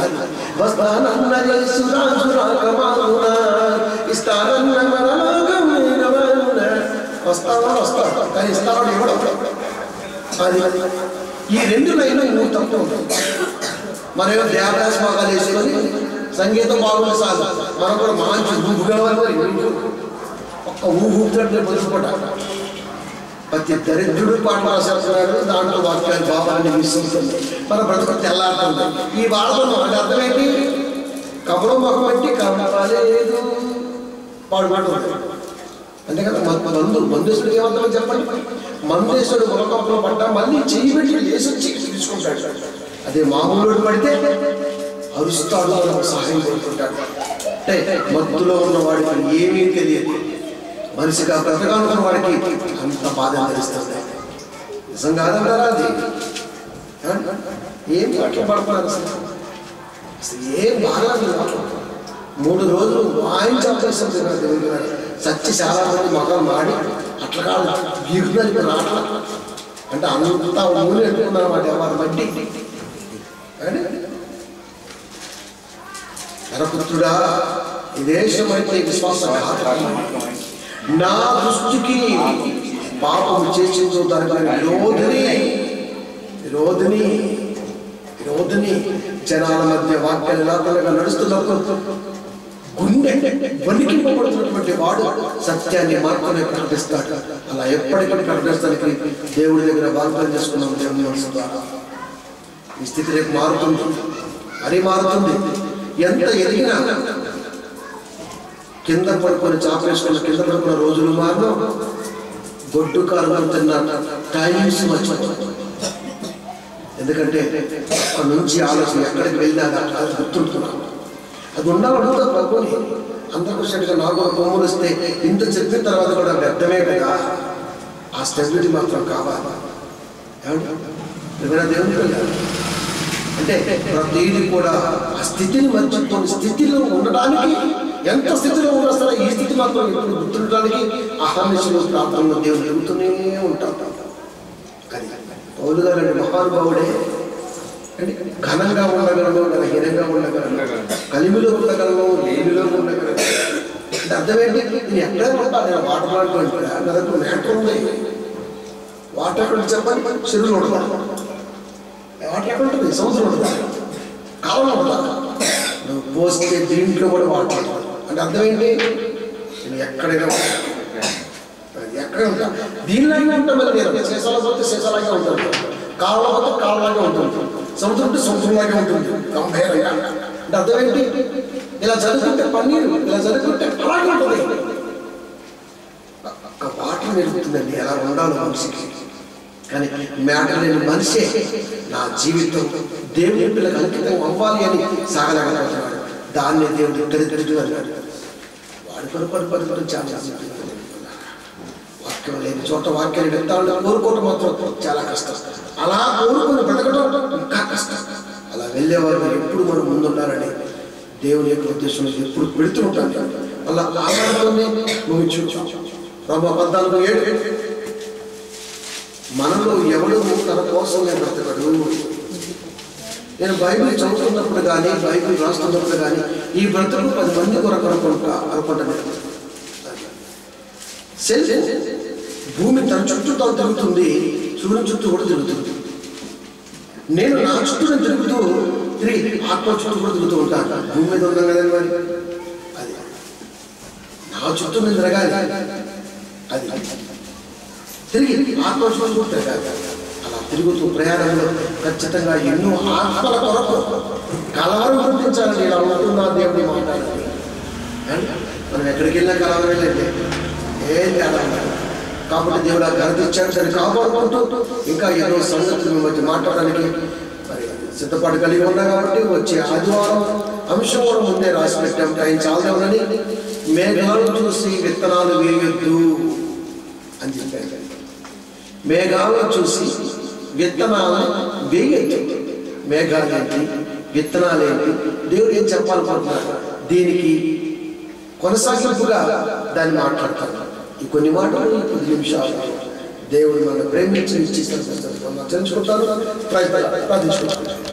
వస్తానన్న యేసు రాజు రాకమానున ఇస్తానన్న మరణాగం వేగమానున వస్తావా వస్తావా కానీ ఇస్తావాడు ఇవ్వడం అది ఈ రెండు లైన్లు మూడు తప్పు ఉంటుంది మనమేమో దేవదాస్ మోకాలు వేసుకొని సంగీతం బాగుంది సార్ మనం కూడా మంచి ఊపుగలవాలి ఒక్క ఊహు ఊపుతుంటే పొదుపుకోట ప్రతి దరిద్రుడు పాట రాసేస్తున్నాడు దాంట్లో వాక్యాలు బాబాన్ని మిస్ అవుతుంది మన బ్రతుకు తెల్లారుతుంది ఈ బాధను అంటే అర్థమేంటి కబురు మొహం పెట్టి కబలేదు పాడు మాట ఉంది. అంతే కదా మ- మందు మందేశ్వరుడు ఏమర్థమని చెప్పండి మందేశ్వరుడు ముఖకంపలో పడ్డా మళ్ళీ చెయ్యి పెట్టి లేచి వచ్చి తీసుకుంటాడు అదే మామూలు పడితే అరుస్తాడు మనకు సహాయం కోరుకుంటాడు అంటే మత్తులో ఉన్న వాడికి ఏమీ తెలియదు మనిషిగా బ్రతకాలనుకున్న వాడికి అంత బాధ తెలుస్తుంది నిజం కాదంటారా అది ఏమండి? ఏం వాక్యం పడుతున్నారు అసలు అసలు ఏం బాగా మూడు రోజులు వాయించాల్సింది నా దేవుడు గారు సచ్చి చాలా మంది మగం మాడి అట్లా కాదు గిగుదని రాట్ల అంటే అంత ఊరి అంటున్నారు మాట వారి బట్టి అంటే నరపుత్రుడా ఈ దేశమైతే విశ్వాసం నా దృష్టికి పాపం చేసిందో దానికి విరోధిని విరోధిని విరోధిని జనాల మధ్య వాక్యాలు లేకుండా నడుస్తున్నప్పుడు గుండె వణికింపబడుతున్నటువంటి వాడు సత్యాన్ని మాత్రమే ప్రకటిస్తాడు అలా ఎప్పటికీ ప్రకటిస్తానికి దేవుడి దగ్గర వాగ్దానం చేసుకున్నాం దేవుని మనసు ద్వారా ఈ స్థితి రేపు మారుతుంది అది మారుతుంది ఎంత ఎదిగినా కింద పడుకొని చాపేసుకున్న కింద పడుకున్న రోజులు మారిన గొడ్డు కారణం తిన్న టైమ్స్ మర్చిపోతుంది ఎందుకంటే అక్కడ నుంచి ఆలోచన ఎక్కడికి వెళ్ళినా అది అది గుర్తుంటున్నాను అది ఉండాలనుకుంటా ప్రభుని అందరికి వచ్చినట్టుగా నాకు కూడా కొమ్ములు వస్తే ఇంత చెప్పిన తర్వాత కూడా వ్యర్థమే కదా ఆ స్టెబిలిటీ మాత్రం కావాలి ఏమండి? ఏమైనా దేవుని పిల్లలు? అంటే ప్రతిదీ కూడా ఆ స్థితిని మర్చిపోని స్థితిలో ఉండడానికి ఎంత స్థితిలో ఉండొస్తారో ఈ స్థితి మాత్రం ఎప్పుడు గుర్తుండడానికి అహర్నిశలు ప్రార్థనలో దేవుడు ఎదుగుతూనే ఉంటాం కానీ పౌలు గారు అంటే మహానుభావుడే అంటే ఘనంగా ఉండగలను ఘనహీనంగా ఉండగలను కలిమిలో ఉండగలను లేమిలో ఉండగలను అంటే అర్థమేంటి నేను ఎక్కడే ఉంటాను నేను వాటర్ మాట్లాడుకుంటా నా దగ్గర మ్యాటర్ ఉంది వాటర్ ఎక్కడ చెప్పండి చెరువులో ఉండదు వాటర్ ఎక్కడ ఉంటుంది సముద్రం ఉంటుంది కాలంలో ఉంటుందా నువ్వు పోస్తే దీంట్లో కూడా వాటర్ ఉంటుంది. అంటే అర్థం ఏంటి నేను ఎక్కడైనా ఉంటా. ఎక్కడ ఉంటా దీనిలాగే ఉంటాం మరి నేను సీసాలో పోతే సీసాలాగే ఉంటుంది కాలంలో పోతే కాలంలాగే ఉంటుంది సముద్రం ఉంటే సముద్రంలాగే ఉంటుంది గంభీరంగా అంటే అర్థం ఏంటి ఇలా చదువుకుంటే పన్నీరు ఇలా చదువుకుంటే అలాగే ఉంటుంది ఒక్క వాటర్ నేర్పుతుందండి ఎలా ఉండాలో మనిషికి కానీ మ్యాటర్ లేని మనిషే నా జీవితం దేవుని పిల్లలకు అంకితం అవ్వాలి అని సాగలేకపోతున్నాడు దాన్ని దేవుడు దరిద్రుడు అన్నాడు వాడు పడి పడి పడి పడి చాలా వాక్యం లేని చోట వాక్యాన్ని విత్తాలని కోరుకోవటం మాత్రం చాలా కష్టం అలా కోరుకుని బ్రతకడం ఇంకా కష్టం అలా వెళ్ళేవారు ఎప్పుడు మనం ముందుండాలని దేవుని యొక్క ఉద్దేశం ఎప్పుడు పెడుతూ ఉంటాను అలా ఆధారంతోనే ముగించు రమ పద్నాలుగు ఏడు మనలో ఎవడు తన కోసమే బ్రతకడు నేను బైబిల్ చదువుతున్నప్పుడు కానీ బైబిల్ రాస్తున్నప్పుడు కానీ ఈ బ్రతుకు పది మంది కొరకు అనుకుంటా అనుకుంటాను సెల్ భూమి తన చుట్టూ తాను తిరుగుతుంది సూర్యుని చుట్టూ కూడా తిరుగుతుంది నేను నా చుట్టూ నేను తిరుగుతూ తిరిగి ఆత్మ చుట్టూ కూడా తిరుగుతూ ఉంటాను భూమి మీద ఉన్నాం కదండి మరి అది నా చుట్టూ నేను తిరగాలి అది తిరిగి ఆత్మ చుట్టూ కూడా తిరగాలి అలా తిరుగుతూ ప్రయాణంలో ఖచ్చితంగా ఎన్నో ఆత్మల కొరకు కలవరం గుర్తించాలని ఇలా ఉంటుందా దేవుడి మాట్లాడాలి మనం ఎక్కడికి వెళ్ళినా కలవరం వెళ్ళండి ఏం తేడా ఉండదు. కాబట్టి దేవుడు ఆ ఘనత ఇచ్చాడు సరే కాపాడుకుంటూ ఇంకా ఎన్నో సంగతులు మీ మధ్య మాట్లాడడానికి మరి సిద్ధపాటు కలిగి ఉన్నా కాబట్టి వచ్చే ఆదివారం అంశం కూడా ముందే రాసి పెట్టాం టైం చాలదేమని మేఘాలు చూసి విత్తనాలు వేయొద్దు అని చెప్పారు మేఘాలను చూసి విత్తనాలు వేయొద్దు మేఘాలేంటి విత్తనాలేంటి దేవుడు ఏం చెప్పాలనుకుంటున్నారు దీనికి కొనసాగింపుగా దాన్ని మాట్లాడతాను ఈ కొన్ని మాటలు ఈ కొద్ది నిమిషాలు దేవుడు మనం ప్రేమించి ఇచ్చి తెలుసుకుంటాను ప్రయత్నం ప్రార్థించుకుంటాను